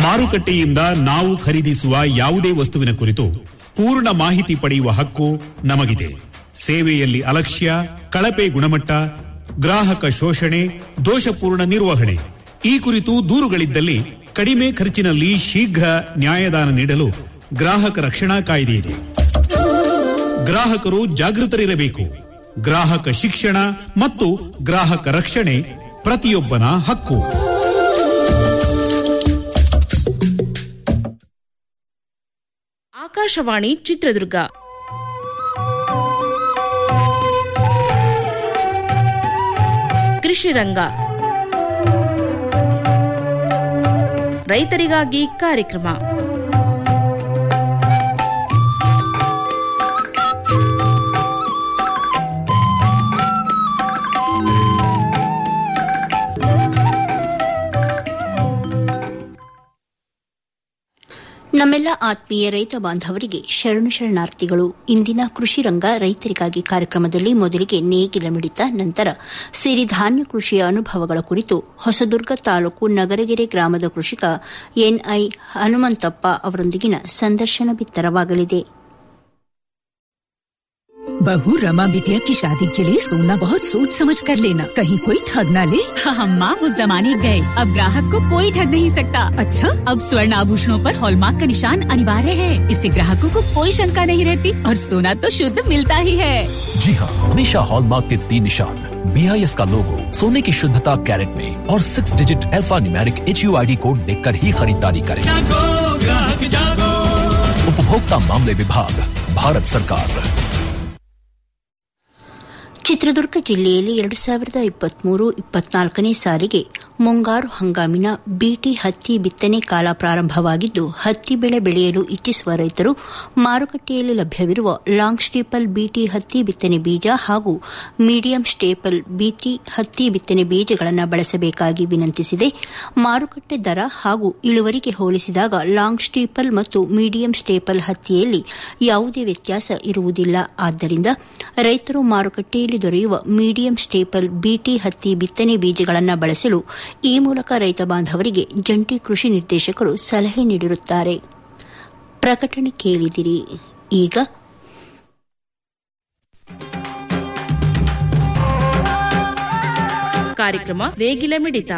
ಮಾರುಕಟ್ಟೆಯಿಂದ ನಾವು ಖರೀದಿಸುವ ಯಾವುದೇ ವಸ್ತುವಿನ ಕುರಿತು ಪೂರ್ಣ ಮಾಹಿತಿ ಪಡೆಯುವ ಹಕ್ಕು ನಮಗಿದೆ ಸೇವೆಯಲ್ಲಿ ಅಲಕ್ಷ್ಯ ಕಳಪೆ ಗುಣಮಟ್ಟ ಗ್ರಾಹಕ ಶೋಷಣೆ ದೋಷಪೂರ್ಣ ನಿರ್ವಹಣೆ ಈ ಕುರಿತು ದೂರುಗಳಿದ್ದಲ್ಲಿ ಕಡಿಮೆ ಖರ್ಚಿನಲ್ಲಿ ಶೀಘ್ರ ನ್ಯಾಯದಾನ ನೀಡಲು ಗ್ರಾಹಕ ರಕ್ಷಣಾ ಕಾಯ್ದೆ ಇದೆ ಗ್ರಾಹಕರು ಜಾಗೃತರಿರಬೇಕು ಗ್ರಾಹಕ ಶಿಕ್ಷಣ ಮತ್ತು ಗ್ರಾಹಕ ರಕ್ಷಣೆ ಪ್ರತಿಯೊಬ್ಬನ ಹಕ್ಕು ಆಕಾಶವಾಣಿ ಚಿತ್ರದುರ್ಗ ಕೃಷಿ ರಂಗ ರೈತರಿಗಾಗಿ ಕಾರ್ಯಕ್ರಮ ನಮ್ಮೆಲ್ಲ ಆತ್ಮೀಯ ರೈತ ಬಾಂಧವರಿಗೆ ಶರಣು ಶರಣಾರ್ಥಿಗಳು ಇಂದಿನ ಕೃಷಿ ರಂಗ ರೈತರಿಗಾಗಿ ಕಾರ್ಯಕ್ರಮದಲ್ಲಿ ಮೊದಲಿಗೆ ನೇಗಿಲ ಮಿಡಿತ ನಂತರ ಸಿರಿಧಾನ್ಯ ಕೃಷಿಯ ಅನುಭವಗಳ ಕುರಿತು ಹೊಸದುರ್ಗ ತಾಲೂಕು ನಗರಗೆರೆ ಗ್ರಾಮದ ಕೃಷಿಕ ಎನ್ಐ ಹನುಮಂತಪ್ಪ ಅವರೊಂದಿಗಿನ ಸಂದರ್ಶನ ಬಿತ್ತರವಾಗಲಿದೆ बहू रमा बिटिया की शादी के लिए सोना बहुत सोच समझ कर लेना कहीं कोई ठग ना ले हम माँ उस जमाने गए अब ग्राहक को कोई ठग नहीं सकता अच्छा अब स्वर्ण आभूषणों पर हॉलमार्क का निशान अनिवार्य है इससे ग्राहकों को कोई शंका नहीं रहती और सोना तो शुद्ध मिलता ही है जी हाँ हमेशा हॉलमार्क के तीन निशान बी का लोगो सोने की शुद्धता कैरेट में और six digit alphanumeric H U I D code देख कर ही खरीदारी करें उपभोक्ता मामले विभाग भारत सरकार ಚಿತ್ರದುರ್ಗ ಜಿಲ್ಲೆಯಲ್ಲಿ ಎರಡು ಸಾವಿರದ ಇಪ್ಪತ್ಮೂರು ಇಪ್ಪತ್ನಾಲ್ಕನೇ ಸಾಲಿಗೆ ಮುಂಗಾರು ಹಂಗಾಮಿನ ಬಿಟಿ ಹತ್ತಿ ಬಿತ್ತನೆ ಕಾಲ ಪ್ರಾರಂಭವಾಗಿದ್ದು ಹತ್ತಿ ಬೆಳೆ ಬೆಳೆಯಲು ಇಚ್ಛಿಸುವ ರೈತರು ಮಾರುಕಟ್ಟೆಯಲ್ಲಿ ಲಭ್ಯವಿರುವ ಲಾಂಗ್ ಸ್ಟೇಪಲ್ ಬಿಟಿ ಹತ್ತಿ ಬಿತ್ತನೆ ಬೀಜ ಹಾಗೂ ಮೀಡಿಯಂ ಸ್ಟೇಪಲ್ ಬಿಟಿ ಹತ್ತಿ ಬಿತ್ತನೆ ಬೀಜಗಳನ್ನು ಬಳಸಬೇಕಾಗಿ ವಿನಂತಿಸಿದೆ ಮಾರುಕಟ್ಟೆ ದರ ಹಾಗೂ ಇಳುವರಿಗೆ ಹೋಲಿಸಿದಾಗ ಲಾಂಗ್ ಸ್ಟೇಪಲ್ ಮತ್ತು ಮೀಡಿಯಂ ಸ್ಟೇಪಲ್ ಹತ್ತಿಯಲ್ಲಿ ಯಾವುದೇ ವ್ಯತ್ಯಾಸ ಇರುವುದಿಲ್ಲ ಆದ್ದರಿಂದ ರೈತರು ಮಾರುಕಟ್ಟೆಯಲ್ಲಿ ದೊರೆಯುವ ಮೀಡಿಯಂ ಸ್ಟೇಪಲ್ ಬಿಟಿ ಹತ್ತಿ ಬಿತ್ತನೆ ಬೀಜಗಳನ್ನು ಬಳಸಲು ಈ ಮೂಲಕ ರೈತ ಬಾಂಧವರಿಗೆ ಜಂಟಿ ಕೃಷಿ ನಿರ್ದೇಶಕರು ಸಲಹೆ ನೀಡಿರುತ್ತಾರೆ ಪ್ರಕಟಣೆ ಕೇಳಿದಿರಿ ಈಗ ಕಾರ್ಯಕ್ರಮ ನೇಗಿಲ ಮಿಡಿತ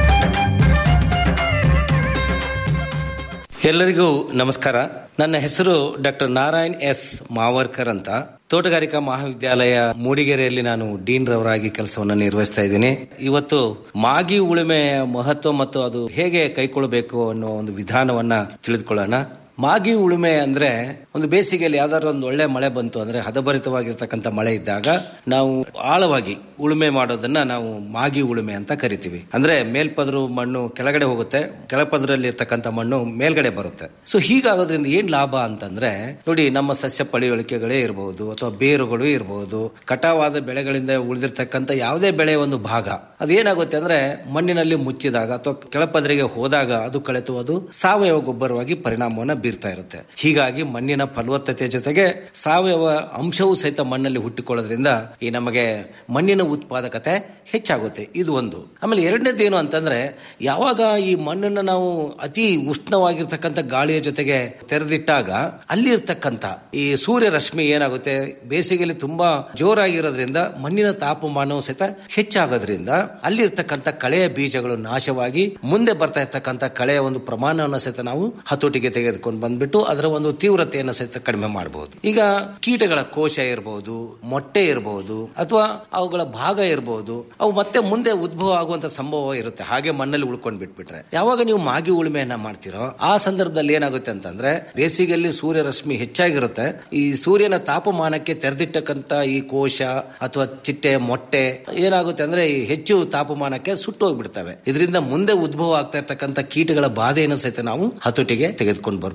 ಎಲ್ಲರಿಗೂ ನಮಸ್ಕಾರ ನನ್ನ ಹೆಸರು ಡಾಕ್ಟರ್ ನಾರಾಯಣ್ ಎಸ್ ಮಾವರ್ಕರ್ ಅಂತ ತೋಟಗಾರಿಕಾ ಮಹಾವಿದ್ಯಾಲಯ ಮೂಡಿಗೆರೆಯಲ್ಲಿ ನಾನು ಡೀನ್ ರವರಾಗಿ ಕೆಲಸವನ್ನು ನಿರ್ವಹಿಸ್ತಾ ಇದ್ದೀನಿ ಇವತ್ತು ಮಾಗಿ ಉಳುಮೆಯ ಮಹತ್ವ ಮತ್ತು ಅದು ಹೇಗೆ ಕೈಗೊಳ್ಳಬೇಕು ಅನ್ನೋ ಒಂದು ವಿಧಾನವನ್ನ ತಿಳಿದುಕೊಳ್ಳೋಣ ಮಾಗಿ ಉಳುಮೆ ಅಂದ್ರೆ ಒಂದು ಬೇಸಿಗೆಯಲ್ಲಿ ಯಾವ್ದಾದ್ರು ಒಂದು ಒಳ್ಳೆ ಮಳೆ ಬಂತು ಅಂದ್ರೆ ಹದಭರಿತವಾಗಿರ್ತಕ್ಕಂಥ ಮಳೆ ಇದ್ದಾಗ ನಾವು ಆಳವಾಗಿ ಉಳುಮೆ ಮಾಡೋದನ್ನ ನಾವು ಮಾಗಿ ಉಳುಮೆ ಅಂತ ಕರಿತೀವಿ ಅಂದ್ರೆ ಮೇಲ್ಪದರು ಮಣ್ಣು ಕೆಳಗಡೆ ಹೋಗುತ್ತೆ ಕೆಳಪದರಲ್ಲಿ ಇರ್ತಕ್ಕಂಥ ಮಣ್ಣು ಮೇಲ್ಗಡೆ ಬರುತ್ತೆ ಸೊ ಹೀಗಾಗೋದ್ರಿಂದ ಏನ್ ಲಾಭ ಅಂತಂದ್ರೆ ನೋಡಿ ನಮ್ಮ ಸಸ್ಯ ಪಳಿಯುಳಿಕೆಗಳೇ ಇರಬಹುದು ಅಥವಾ ಬೇರುಗಳು ಇರಬಹುದು ಕಟಾವಾದ ಬೆಳೆಗಳಿಂದ ಉಳಿದಿರ್ತಕ್ಕಂಥ ಯಾವುದೇ ಬೆಳೆ ಒಂದು ಭಾಗ ಅದೇನಾಗುತ್ತೆ ಅಂದ್ರೆ ಮಣ್ಣಿನಲ್ಲಿ ಮುಚ್ಚಿದಾಗ ಅಥವಾ ಕೆಳಪದರಿಗೆ ಹೋದಾಗ ಅದು ಕಳೆತು ಅದು ಸಾವಯವ ಗೊಬ್ಬರವಾಗಿ ಪರಿಣಾಮವನ್ನು ಬೀರ್ತಾ ಇರುತ್ತೆ ಹೀಗಾಗಿ ಮಣ್ಣಿನ ಫಲವತ್ತತೆ ಜೊತೆಗೆ ಸಾವಯವ ಅಂಶವೂ ಸಹಿತ ಮಣ್ಣಲ್ಲಿ ಹುಟ್ಟಿಕೊಳ್ಳೋದ್ರಿಂದ ಈ ನಮಗೆ ಮಣ್ಣಿನ ಉತ್ಪಾದಕತೆ ಹೆಚ್ಚಾಗುತ್ತೆ ಇದು ಒಂದು ಆಮೇಲೆ ಎರಡನೇದೇನು ಅಂತಂದ್ರೆ ಯಾವಾಗ ಈ ಮಣ್ಣನ್ನು ನಾವು ಅತಿ ಉಷ್ಣವಾಗಿರ್ತಕ್ಕಂಥ ಗಾಳಿಯ ಜೊತೆಗೆ ತೆರೆದಿಟ್ಟಾಗ ಅಲ್ಲಿ ಇರ್ತಕ್ಕಂಥ ಈ ಸೂರ್ಯ ರಶ್ಮಿ ಏನಾಗುತ್ತೆ ಬೇಸಿಗೆಯಲ್ಲಿ ತುಂಬಾ ಜೋರಾಗಿರೋದ್ರಿಂದ ಮಣ್ಣಿನ ತಾಪಮಾನವು ಸಹಿತ ಹೆಚ್ಚಾಗೋದ್ರಿಂದ ಅಲ್ಲಿರ್ತಕ್ಕಂಥ ಕಳೆಯ ಬೀಜಗಳು ನಾಶವಾಗಿ ಮುಂದೆ ಬರ್ತಾ ಇರ್ತಕ್ಕಂಥ ಕಳೆಯ ಒಂದು ಪ್ರಮಾಣವನ್ನು ಸಹಿತ ನಾವು ಹತೋಟಿಗೆ ತೆಗೆದುಕೊಂಡು ಬಂದ್ಬಿಟ್ಟು ಅದರ ಒಂದು ತೀವ್ರತೆಯನ್ನು ಸಹಿತ ಕಡಿಮೆ ಮಾಡಬಹುದು ಈಗ ಕೀಟಗಳ ಕೋಶ ಇರಬಹುದು ಮೊಟ್ಟೆ ಇರಬಹುದು ಅಥವಾ ಅವುಗಳ ಭಾಗ ಇರಬಹುದು ಅವು ಮತ್ತೆ ಮುಂದೆ ಉದ್ಭವ ಆಗುವಂತ ಸಂಭವ ಇರುತ್ತೆ ಹಾಗೆ ಮಣ್ಣಲ್ಲಿ ಉಳ್ಕೊಂಡ್ ಬಿಟ್ಬಿಟ್ರೆ ಯಾವಾಗ ನೀವು ಮಾಗಿ ಉಳುಮೆಯನ್ನ ಮಾಡ್ತೀರೋ ಆ ಸಂದರ್ಭದಲ್ಲಿ ಏನಾಗುತ್ತೆ ಅಂತಂದ್ರೆ ಬೇಸಿಗೆಯಲ್ಲಿ ಸೂರ್ಯ ರಶ್ಮಿ ಹೆಚ್ಚಾಗಿರುತ್ತೆ ಈ ಸೂರ್ಯನ ತಾಪಮಾನಕ್ಕೆ ತೆರೆದಿಟ್ಟಕ್ಕಂತ ಈ ಕೋಶ ಅಥವಾ ಚಿಟ್ಟೆ ಮೊಟ್ಟೆ ಏನಾಗುತ್ತೆ ಅಂದ್ರೆ ಈ ಹೆಚ್ಚು ತಾಪಮಾನಕ್ಕೆ ಸುಟ್ಟು ಹೋಗ್ಬಿಡ್ತವೆ ಇದರಿಂದ ಮುಂದೆ ಉದ್ಭವ ಆಗ್ತಾ ಇರ್ತಕ್ಕಂಥ ಕೀಟಗಳ ಬಾಧೆಯನ್ನು ಸಹಿತ ನಾವು ಹತೋಟಿಗೆ ತೆಗೆದುಕೊಂಡು ಬರ್ಬೋದು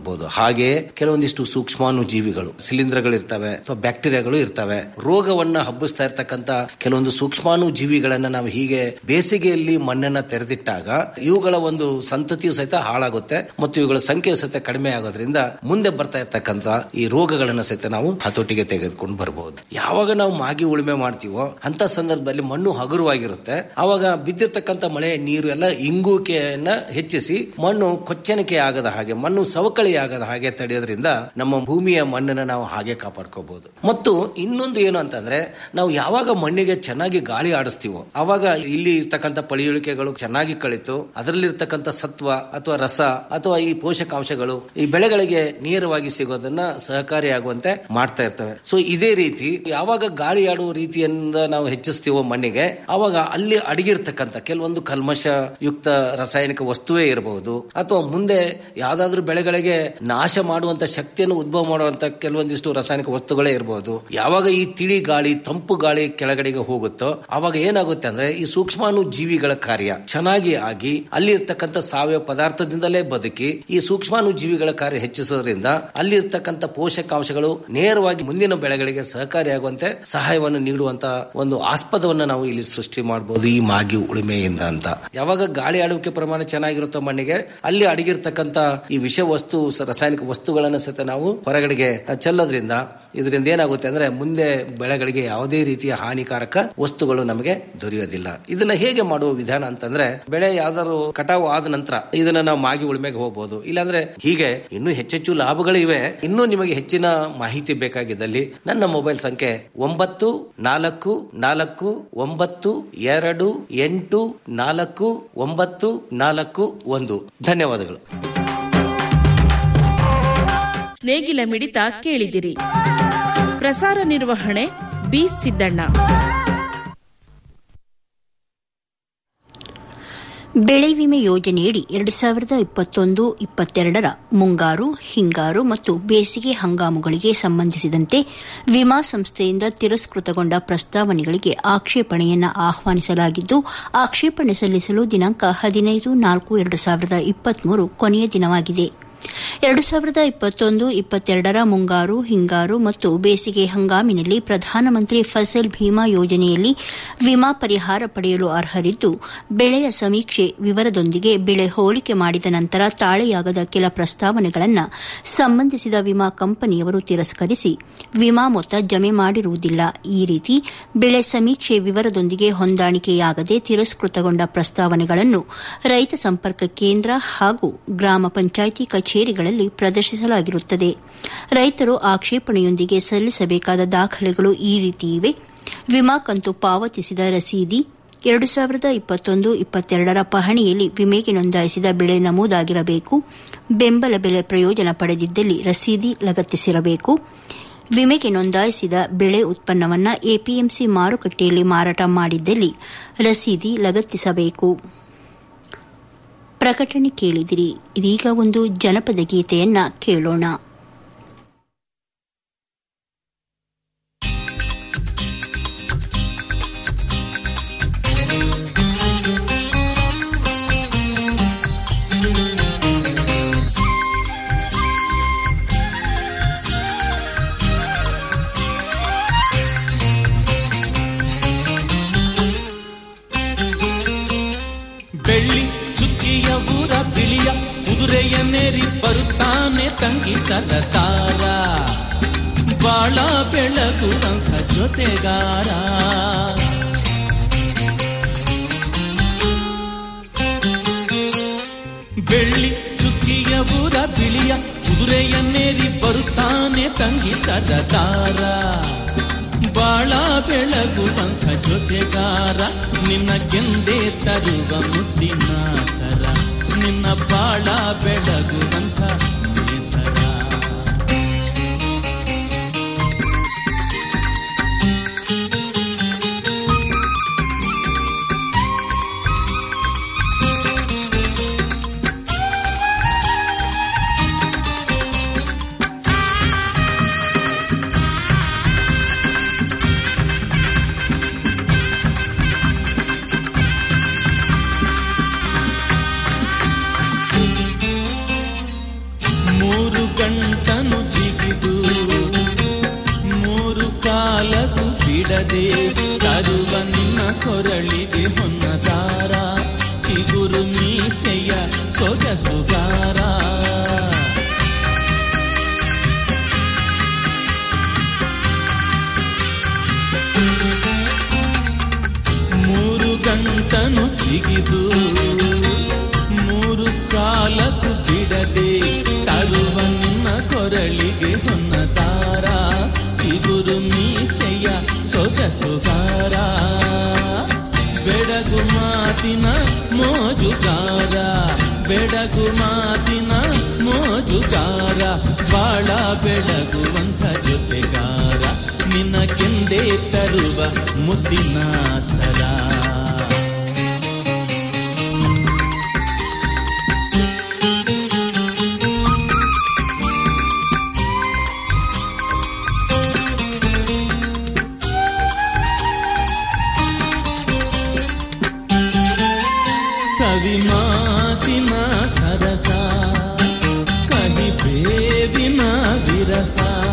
ಮಾಡ್ಬೋದು ಹಾಗೆ ಕೆಲವೊಂದಿಷ್ಟು ಸೂಕ್ಷ್ಮಾಣು ಜೀವಿಗಳು ಶಿಲೀಂಧ್ರಗಳು ಇರ್ತವೆ ಅಥವಾ ಬ್ಯಾಕ್ಟೀರಿಯಾಗಳು ಇರ್ತವೆ ರೋಗವನ್ನ ಹಬ್ಬಿಸ್ತಾ ಇರ್ತಕ್ಕಂತ ಕೆಲವೊಂದು ಸೂಕ್ಷ್ಮಾಣು ಜೀವಿಗಳನ್ನ ನಾವು ಹೀಗೆ ಬೇಸಿಗೆಯಲ್ಲಿ ಮಣ್ಣನ್ನ ತೆರೆದಿಟ್ಟಾಗ ಇವುಗಳ ಒಂದು ಸಂತತಿಯು ಸಹಿತ ಹಾಳಾಗುತ್ತೆ ಮತ್ತು ಇವುಗಳ ಸಂಖ್ಯೆಯು ಸಹಿತ ಕಡಿಮೆ ಆಗೋದ್ರಿಂದ ಮುಂದೆ ಬರ್ತಾ ಇರ್ತಕ್ಕಂತ ಈ ರೋಗಗಳನ್ನ ಸಹಿತ ನಾವು ಹತೋಟಿಗೆ ತೆಗೆದುಕೊಂಡು ಬರಬಹುದು ಯಾವಾಗ ನಾವು ಮಾಗಿ ಉಳುಮೆ ಮಾಡ್ತೀವೋ ಅಂತ ಸಂದರ್ಭದಲ್ಲಿ ಮಣ್ಣು ಹಗುರವಾಗಿರುತ್ತೆ ಅವಾಗ ಬಿದ್ದಿರ್ತಕ್ಕಂಥ ಮಳೆ ನೀರು ಎಲ್ಲ ಇಂಗುವಿಕೆಯನ್ನ ಹೆಚ್ಚಿಸಿ ಮಣ್ಣು ಕೊಚ್ಚಣಿಕೆ ಆಗದ ಹಾಗೆ ಮಣ್ಣು ಸವಕಳಿ ಆಗದ ಹಾಗೆ ತಡೆಯೋದ್ರಿಂದ ನಮ್ಮ ಭೂಮಿಯ ಮಣ್ಣನ್ನು ನಾವು ಹಾಗೆ ಕಾಪಾಡ್ಕೋಬಹುದು ಮತ್ತು ಇನ್ನೊಂದು ಏನು ಅಂತಂದ್ರೆ ನಾವು ಯಾವಾಗ ಮಣ್ಣಿಗೆ ಚೆನ್ನಾಗಿ ಗಾಳಿ ಆಡಿಸ್ತೀವೋ ಅವಾಗ ಇಲ್ಲಿ ಇರ್ತಕ್ಕಂಥ ಪಳಿಯುಳಿಕೆಗಳು ಚೆನ್ನಾಗಿ ಕಳಿತು ಅದರಲ್ಲಿ ಇರ್ತಕ್ಕಂಥ ಸತ್ವ ಅಥವಾ ರಸ ಅಥವಾ ಈ ಪೋಷಕಾಂಶಗಳು ಈ ಬೆಳೆಗಳಿಗೆ ನೇರವಾಗಿ ಸಿಗೋದನ್ನ ಸಹಕಾರಿಯಾಗುವಂತೆ ಮಾಡ್ತಾ ಇರ್ತವೆ ಸೊ ಇದೇ ರೀತಿ ಯಾವಾಗ ಗಾಳಿ ಆಡುವ ರೀತಿಯಿಂದ ನಾವು ಹೆಚ್ಚಿಸ್ತೀವೋ ಮಣ್ಣಿಗೆ ಅವಾಗ ಅಲ್ಲಿ ಅಡಗಿರ್ತಕ್ಕಂಥ ಕೆಲವೊಂದು ಕಲ್ಮಶ ಯುಕ್ತ ರಾಸಾಯನಿಕ ವಸ್ತುವೇ ಇರಬಹುದು ಅಥವಾ ಮುಂದೆ ಯಾವ್ದಾದ್ರು ಬೆಳೆಗಳಿಗೆ ನಾಶ ಮಾಡುವಂತ ಶಕ್ತಿಯನ್ನು ಉದ್ಭವ ಮಾಡುವಂತ ಕೆಲವೊಂದಿಷ್ಟು ರಾಸಾಯನಿಕ ವಸ್ತುಗಳೇ ಇರಬಹುದು ಯಾವಾಗ ಈ ತಿಳಿ ಗಾಳಿ ತಂಪು ಗಾಳಿ ಕೆಳಗಡೆಗೆ ಹೋಗುತ್ತೋ ಅವಾಗ ಏನಾಗುತ್ತೆ ಅಂದ್ರೆ ಈ ಸೂಕ್ಷ್ಮಾಣು ಜೀವಿಗಳ ಕಾರ್ಯ ಚೆನ್ನಾಗಿ ಆಗಿ ಅಲ್ಲಿ ಇರ್ತಕ್ಕಂಥ ಸಾವಯವ ಪದಾರ್ಥದಿಂದಲೇ ಬದುಕಿ ಈ ಸೂಕ್ಷ್ಮಾಣು ಜೀವಿಗಳ ಕಾರ್ಯ ಹೆಚ್ಚಿಸೋದ್ರಿಂದ ಅಲ್ಲಿ ಇರ್ತಕ್ಕಂಥ ಪೋಷಕಾಂಶಗಳು ನೇರವಾಗಿ ಮುಂದಿನ ಬೆಳೆಗಳಿಗೆ ಸಹಕಾರಿಯಾಗುವಂತೆ ಸಹಾಯವನ್ನು ನೀಡುವಂತ ಒಂದು ಆಸ್ಪದವನ್ನ ನಾವು ಇಲ್ಲಿ ಸೃಷ್ಟಿ ಮಾಡಬಹುದು ಈ ಮಾಗಿ ಉಳುಮೆಯಿಂದ ಅಂತ ಯಾವಾಗ ಗಾಳಿ ಆಡುವಿಕೆ ಪ್ರಮಾಣ ಚೆನ್ನಾಗಿರುತ್ತೋ ಮಣ್ಣಿಗೆ ಅಲ್ಲಿ ಅಡಗಿರ್ತಕ್ಕಂಥ ಈ ವಿಷ ವಸ್ತು ಸ- ರಾಸಾಯನಿಕ ವಸ್ತುಗಳನ್ನು ಸಹಿತ ನಾವು ಹೊರಗಡೆಗೆ ಚೆಲ್ಲೋದ್ರಿಂದ ಇದರಿಂದ ಏನಾಗುತ್ತೆ ಅಂದ್ರೆ ಮುಂದೆ ಬೆಳೆಗಳಿಗೆ ಯಾವುದೇ ರೀತಿಯ ಹಾನಿಕಾರಕ ವಸ್ತುಗಳು ನಮಗೆ ದೊರೆಯೋದಿಲ್ಲ ಇದನ್ನ ಹೇಗೆ ಮಾಡುವ ವಿಧಾನ ಅಂತಂದ್ರೆ ಬೆಳೆ ಯಾವ್ದಾದ್ರು ಕಟಾವು ಆದ ನಂತರ ಇದನ್ನ ನಾವು ಮಾಗಿ ಉಳುಮೆಗೆ ಹೋಗಬಹುದು ಇಲ್ಲಾಂದ್ರೆ ಹೀಗೆ ಇನ್ನೂ ಹೆಚ್ಚೆಚ್ಚು ಲಾಭಗಳಿವೆ ಇನ್ನೂ ನಿಮಗೆ ಹೆಚ್ಚಿನ ಮಾಹಿತಿ ಬೇಕಾಗಿದ್ದಲ್ಲಿ ನನ್ನ ಮೊಬೈಲ್ ಸಂಖ್ಯೆ ಒಂಬತ್ತು ನಾಲ್ಕು ನಾಲ್ಕು ಒಂಬತ್ತು ಎರಡು ಎಂಟು ನಾಲ್ಕು ಒಂಬತ್ತು ನಾಲ್ಕು ಒಂದು ಧನ್ಯವಾದಗಳು ನೇಗಿಲ ಮಿಡಿತ ಕೇಳಿದಿರಿ ಪ್ರಸಾರ ನಿರ್ವಹಣೆ ಬಿ ಸಿದ್ದಣ್ಣ ಬೆಳೆ ವಿಮೆ ಯೋಜನೆಯಡಿ ಎರಡು ಸಾವಿರದ ಇಪ್ಪತ್ತೊಂದು ಇಪ್ಪತ್ತೆರಡರ ಮುಂಗಾರು ಹಿಂಗಾರು ಮತ್ತು ಬೇಸಿಗೆ ಹಂಗಾಮುಗಳಿಗೆ ಸಂಬಂಧಿಸಿದಂತೆ ವಿಮಾ ಸಂಸ್ಥೆಯಿಂದ ತಿರಸ್ಕೃತಗೊಂಡ ಪ್ರಸ್ತಾವನೆಗಳಿಗೆ ಆಕ್ಷೇಪಣೆಯನ್ನು ಆಹ್ವಾನಿಸಲಾಗಿದ್ದು ಆಕ್ಷೇಪಣೆ ಸಲ್ಲಿಸಲು ದಿನಾಂಕ ಹದಿನೈದು ನಾಲ್ಕು ಎರಡು ಸಾವಿರದ ಇಪ್ಪತ್ಮೂರು ಕೊನೆಯ ದಿನವಾಗಿದೆ ಎರಡು ಸಾವಿರದ ಇಪ್ಪತ್ತೊಂದು ಇಪ್ಪತ್ತೆರಡರ ಮುಂಗಾರು ಹಿಂಗಾರು ಮತ್ತು ಬೇಸಿಗೆ ಹಂಗಾಮಿನಲ್ಲಿ ಪ್ರಧಾನಮಂತ್ರಿ ಫಸಲ್ ಭೀಮಾ ಯೋಜನೆಯಲ್ಲಿ ವಿಮಾ ಪರಿಹಾರ ಪಡೆಯಲು ಅರ್ಹರಿದ್ದು ಬೆಳೆಯ ಸಮೀಕ್ಷೆ ವಿವರದೊಂದಿಗೆ ಬೆಳೆ ಹೋಲಿಕೆ ಮಾಡಿದ ನಂತರ ತಾಳೆಯಾಗದ ಕೆಲ ಪ್ರಸ್ತಾವನೆಗಳನ್ನು ಸಂಬಂಧಿಸಿದ ವಿಮಾ ಕಂಪನಿಯವರು ತಿರಸ್ಕರಿಸಿ ವಿಮಾ ಮೊತ್ತ ಜಮೆ ಮಾಡಿರುವುದಿಲ್ಲ ಈ ರೀತಿ ಬೆಳೆ ಸಮೀಕ್ಷೆ ವಿವರದೊಂದಿಗೆ ಹೊಂದಾಣಿಕೆಯಾಗದೆ ತಿರಸ್ಕೃತಗೊಂಡ ಪ್ರಸ್ತಾವನೆಗಳನ್ನು ರೈತ ಸಂಪರ್ಕ ಕೇಂದ್ರ ಹಾಗೂ ಗ್ರಾಮ ಪಂಚಾಯಿತಿ ಕಚೇರಿಗಳಲ್ಲಿ ಪ್ರದರ್ಶಿಸಲಾಗಿರುತ್ತದೆ ರೈತರು ಆಕ್ಷೇಪಣೆಯೊಂದಿಗೆ ಸಲ್ಲಿಸಬೇಕಾದ ದಾಖಲೆಗಳು ಈ ರೀತಿ ಇವೆ ವಿಮಾ ಕಂತು ಪಾವತಿಸಿದ ರಸೀದಿ ಎರಡು ಸಾವಿರದ ಇಪ್ಪತ್ತೊಂದು ಇಪ್ಪತ್ತೆರಡರ ಪಹಣಿಯಲ್ಲಿ ವಿಮೆಗೆ ನೋಂದಾಯಿಸಿದ ಬೆಳೆ ನಮೂದಾಗಿರಬೇಕು ಬೆಂಬಲ ಬೆಲೆ ಪ್ರಯೋಜನ ಪಡೆದಿದ್ದಲ್ಲಿ ರಸೀದಿ ಲಗತ್ತಿಸಿರಬೇಕು ವಿಮೆಗೆ ನೋಂದಾಯಿಸಿದ ಬೆಳೆ ಉತ್ಪನ್ನವನ್ನು ಎಪಿಎಂಸಿ ಮಾರುಕಟ್ಟೆಯಲ್ಲಿ ಮಾರಾಟ ಮಾಡಿದ್ದಲ್ಲಿ ರಸೀದಿ ಲಗತ್ತಿಸಬೇಕು ಪ್ರಕಟಣೆ ಕೇಳಿದಿರಿ ಇದೀಗ ಒಂದು ಜನಪದ ಗೀತೆಯನ್ನ ಕೇಳೋಣ ಬೆಳ್ಳಿ ಚುಕ್ಕಿಯ ಊರ ಬಿಳಿಯ ಕುದುರೆಯನ್ನೇರಿ ಬರುತ್ತಾನೆ ತಂಗಿ ಸರದಾರ ಬಾಳ ಬೆಳಗುವಂಥ ಜೊತೆಗಾರ ಬೆಳ್ಳಿ ಚುಕ್ಕಿಯ ಊರ ಬಿಳಿಯ ಕುದುರೆಯನ್ನೇರಿ ಬರುತ್ತಾನೆ ತಂಗಿ ಸರದಾರ ಬಾಳ ಬೆಳಗುವಂಥ ಜೊತೆಗಾರ ನಿನ್ನ ಗೆಂದೆ ತರುವ ಮುದ್ದಿನ ಸರ ನಿನ್ನ ಬಾಳ ಬೆಳಗುವಂಥ ಹೆಸರ ಬಿಡದೆ ತರುವ ನಿನ್ನ ಕೊರಳಿಗೆ ಹೊನ್ನದಾರ ಚಿಗುರು ಮೀಸೆಯ ಸೊಗಸುಗಾರ ಮೂರು ಗಂಟನು ಸಿಗಿದು ಮೂರು ಕಾಲಕ್ಕೂ ಬಿಡದೆ ತರುವ ನಿನ್ನ ಕೊರಳಿಗೆ ಹೊನ್ನದಾರ ಚಿಗುರು ಮೀಸೆಯ ಸೊಗಸುಗಾರ ಬೆಡಗು ಮಾತಿನ ಮೋಜುಗಾರ ಬೆಡಗು ಮಾತಿನ ಮೋಜುಗಾರ ಬಾಳ ಬೆಳಗುವಂಥ ಜೊತೆಗಾರ ನಿನ್ನ ಕೆಂದೇ ತರುವ ಮುದ್ದಿನ ಸರ ಸವಿ ಮಾತಿನ ಸರಸ ಕಹಿ ಬೇವಿನ ವಿರಸ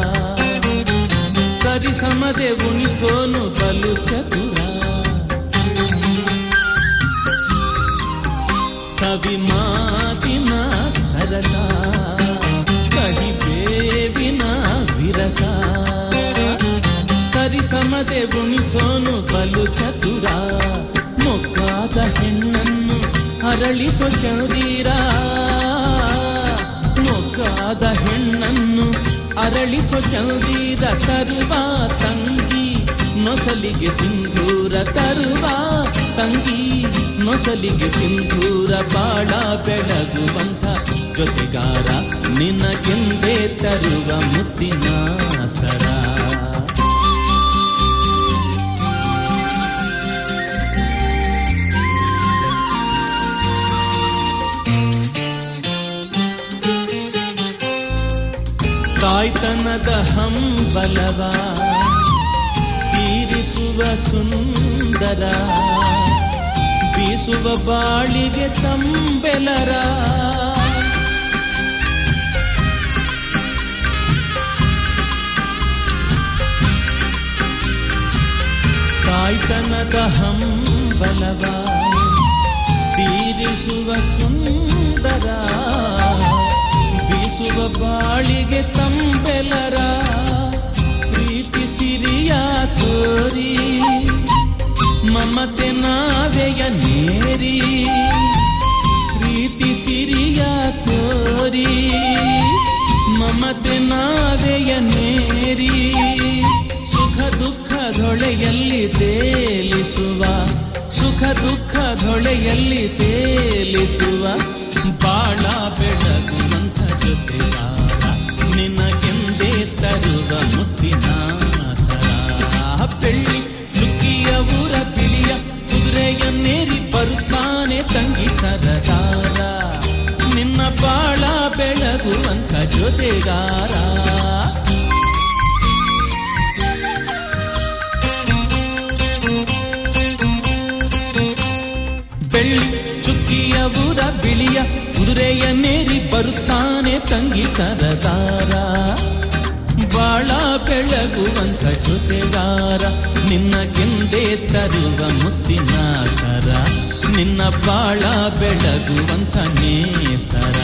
ಸರಿ ಸಮದೆ ಉಣಿಸೋನು ಬಲು ಚತುರ ಸವಿ ಮಾತಿನ ಸರಸ ಕಹಿ ಬೇವಿನ ವಿರಸ ಸರಿ ಸಮದೆ ಉಣಿಸೋನು ಬಲು ಚತುರ ಮೊಕ್ಕಾದ ಹೆಣ್ಣನ್ನು ಅರಳಿಸೋ ಚಂದೀರ ಮೊಕ್ಕಾದ ಹೆಣ್ಣನ್ನು ಅರಳಿಸೋ ಚಂದೀರ ತರುವ ತಂಗಿ ನೊಸಲಿಗೆ ಸಿಂಧೂರ ತರುವ ತಂಗಿ ನೊಸಲಿಗೆ ಸಿಂಧೂರ ಬಾಳ ಬೆಳಗುವಂಥ ಜೊತೆಗಾರ ನಿನಗೆಂದೇ ತರುವ ಮುತ್ತಿನ ಸರ ತಾಯ್ತನದ ಹಂಬಲವ ತೀರಿಸುವ ಸುಂದರ ಬೀಸುವ ಬಾಳಿಗೆ ತಂಬೆಲರ ತಾಯ್ತನದ ಹಂಬಲವ ತೀರಿಸುವ ಸುಂದರ ಬೀಸುವ ಬಾಳಿಗೆ ತಂಬೆಲರ ಪ್ರೀತಿ ಸಿರಿಯ ತೋರಿ ಮಮತೆ ನಾವೆಯ ನೇರಿ ಪ್ರೀತಿ ಸಿರಿಯ ತೋರಿ ಮಮತೆ ನಾವೆಯ ನೇರಿ ಸುಖ ದುಃಖದೊಳೆಯಲ್ಲಿ ತೇಲಿಸುವ ಸುಖ ದುಃಖದೊಳೆಯಲ್ಲಿ ತೇಲಿಸುವ ಬಾಳ ಬೆಳಗುವಂಥ ಜೊತೆಗಾರ ನಿನಗೆಂದೇ ತರುವ ಮುತ್ತಿನ ಸರ ಬೆಳ್ಳಿ ಚುಕ್ಕಿಯ ಊರ ಬಿಳಿಯ ಕುದುರೆಯನ್ನೇರಿ ಬರುತ್ತಾನೆ ತಂಗಿ ಸರದಾರ ನಿನ್ನ ಬಾಳ ಬೆಳಗುವಂಥ ಜೊತೆಗಾರ ಬೆಳ್ಳಿ ಚುಕ್ಕಿಯ ಊರ ಬಿಳಿಯ ಕುದುರೆಯನ್ನೇರಿ ಬರುತ್ತಾನೆ ತಂಗಿ ಸರದಾರ ಬಾಳ ಬೆಳಗುವಂತ ಜೊತೆಗಾರ ನಿನ್ನ ಗೆಂದೆ ತರುವ ಮುತ್ತಿನ ಸರ ನಿನ್ನ ಬಾಳ ಬೆಳಗುವಂತ ನೇಸರ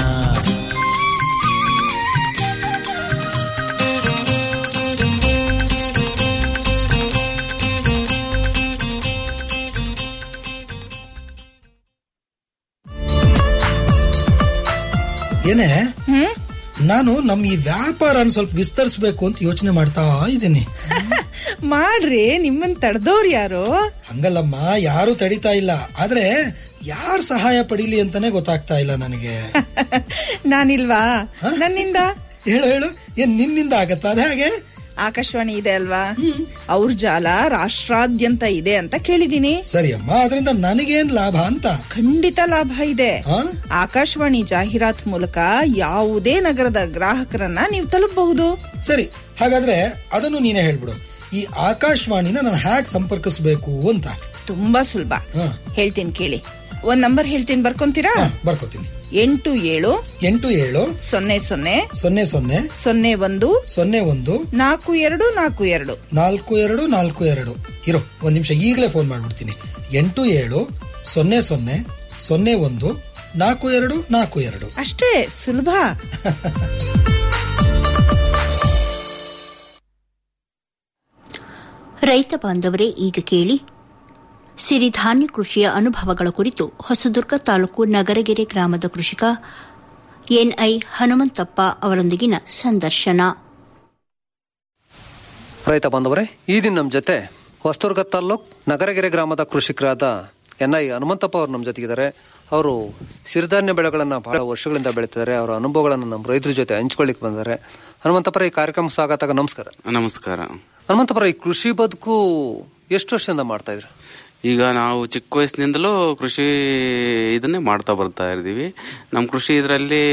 ಏನೇ ನಾನು ನಮ್ ಈ ವ್ಯಾಪಾರನ ಸ್ವಲ್ಪ ವಿಸ್ತರಿಸ್ಬೇಕು ಅಂತ ಯೋಚನೆ ಮಾಡ್ತಾ ಇದ್ದೀನಿ ಮಾಡ್ರಿ ನಿಮ್ಮನ್ ತಡೆದವ್ರು ಯಾರು ಹಂಗಲ್ಲಮ್ಮ ಯಾರು ತಡಿತಾ ಇಲ್ಲ ಆದ್ರೆ ಯಾರ್ ಸಹಾಯ ಪಡೀಲಿ ಅಂತಾನೆ ಗೊತ್ತಾಗ್ತಾ ಇಲ್ಲ ನನಗೆ ನಾನಿಲ್ವಾ ನನ್ನಿಂದ ಹೇಳು ಹೇಳು ಏನ್ ನಿನ್ನಿಂದ ಆಗತ್ತಾ ಅದ ಹಾಗೆ ಆಕಾಶವಾಣಿ ಇದೆ ಅಲ್ವಾ ಅವ್ರ ಜಾಲ ರಾಷ್ಟ್ರಾದ್ಯಂತ ಇದೆ ಅಂತ ಕೇಳಿದೀನಿ ಸರಿ ಅಮ್ಮ ಅದರಿಂದ ನನಗೇನ್ ಲಾಭ ಅಂತ ಖಂಡಿತ ಲಾಭ ಇದೆ ಆಕಾಶವಾಣಿ ಜಾಹೀರಾತ್ ಮೂಲಕ ಯಾವುದೇ ನಗರದ ಗ್ರಾಹಕರನ್ನ ನೀವು ತಲುಪಬಹುದು ಸರಿ ಹಾಗಾದ್ರೆ ಅದನ್ನು ನೀನೇ ಹೇಳ್ಬಿಡು ಈ ಆಕಾಶವಾಣಿನ ನಾನು ಹ್ಯಾಕ್ ಸಂಪರ್ಕಿಸ್ಬೇಕು ಅಂತ ತುಂಬಾ ಸುಲಭ ಹೇಳ್ತೀನಿ ಕೇಳಿ ಒಂದ್ ನಂಬರ್ ಹೇಳ್ತೀನಿ ಬರ್ಕೊಂತೀರಾ ಬರ್ಕೋತೀನಿ ಎಂಟು ಏಳು ಎಂಟು ಏಳು ಸೊನ್ನೆ ಸೊನ್ನೆ ಸೊನ್ನೆ ಸೊನ್ನೆ ಸೊನ್ನೆ ಒಂದು ಸೊನ್ನೆ ಒಂದು ನಾಲ್ಕು ಎರಡು ನಾಲ್ಕು ಎರಡು ನಾಲ್ಕು ಎರಡು ನಾಲ್ಕು ಎರಡು ಇರೋ ಒಂದ್ ನಿಮಿಷ ಈಗಲೇ ಫೋನ್ ಮಾಡ್ಬಿಡ್ತೀನಿ ಎಂಟು ಏಳು ಸೊನ್ನೆ ಸೊನ್ನೆ ಸೊನ್ನೆ ಒಂದು ನಾಲ್ಕು ಎರಡು ನಾಲ್ಕು ಎರಡು ಅಷ್ಟೇ ಸುಲಭ ರೈತ ಬಾಂಧವರೇ ಈಗ ಕೇಳಿ ಸಿರಿಧಾನ್ಯ ಕೃಷಿಯ ಅನುಭವಗಳ ಕುರಿತು ಹೊಸದುರ್ಗ ತಾಲೂಕು ನಗರಗೆರೆ ಗ್ರಾಮದ ಕೃಷಿಕ ಎನ್ಐ ಹನುಮಂತಪ್ಪ ಅವರೊಂದಿಗಿನ ಸಂದರ್ಶನ ರೈತ ಬಾಂಧವರೇ ಈ ದಿನ ನಮ್ಮ ಜೊತೆ ಹೊಸದುರ್ಗ ತಾಲ್ಲೂಕ್ ನಗರಗೆರೆ ಗ್ರಾಮದ ಕೃಷಿಕರಾದ ಎನ್ ಐ ಹನುಮಂತಪ್ಪ ಅವರು ನಮ್ಮ ಜೊತೆಗಿದ್ದಾರೆ ಅವರು ಸಿರಿಧಾನ್ಯ ಬೆಳೆಗಳನ್ನು ಬಹಳ ವರ್ಷಗಳಿಂದ ಬೆಳೀತಿದ್ದಾರೆ ಅವರ ಅನುಭವಗಳನ್ನು ನಮ್ಮ ರೈತರ ಜೊತೆ ಹಂಚ್ಕೊಳ್ಳಿಕ್ಕೆ ಬಂದಿದ್ದಾರೆ ಹನುಮಂತಪ್ಪರ ಈ ಕಾರ್ಯಕ್ರಮ ಸ್ವಾಗತ ನಮಸ್ಕಾರ ನಮಸ್ಕಾರ ಹನುಮಂತಪ್ಪರ ಈ ಕೃಷಿ ಬದುಕು ಎಷ್ಟು ವರ್ಷದಿಂದ ಮಾಡ್ತಾ ಇದ್ರು ಈಗ ನಾವು ಚಿಕ್ಕ ವಯಸ್ಸಿನಿಂದಲೂ ಕೃಷಿ ಇದನ್ನೇ ಮಾಡ್ತಾ ಬರ್ತಾ ಇದ್ದೀವಿ ನಮ್ಮ ಕೃಷಿ ಇದರಲ್ಲಿ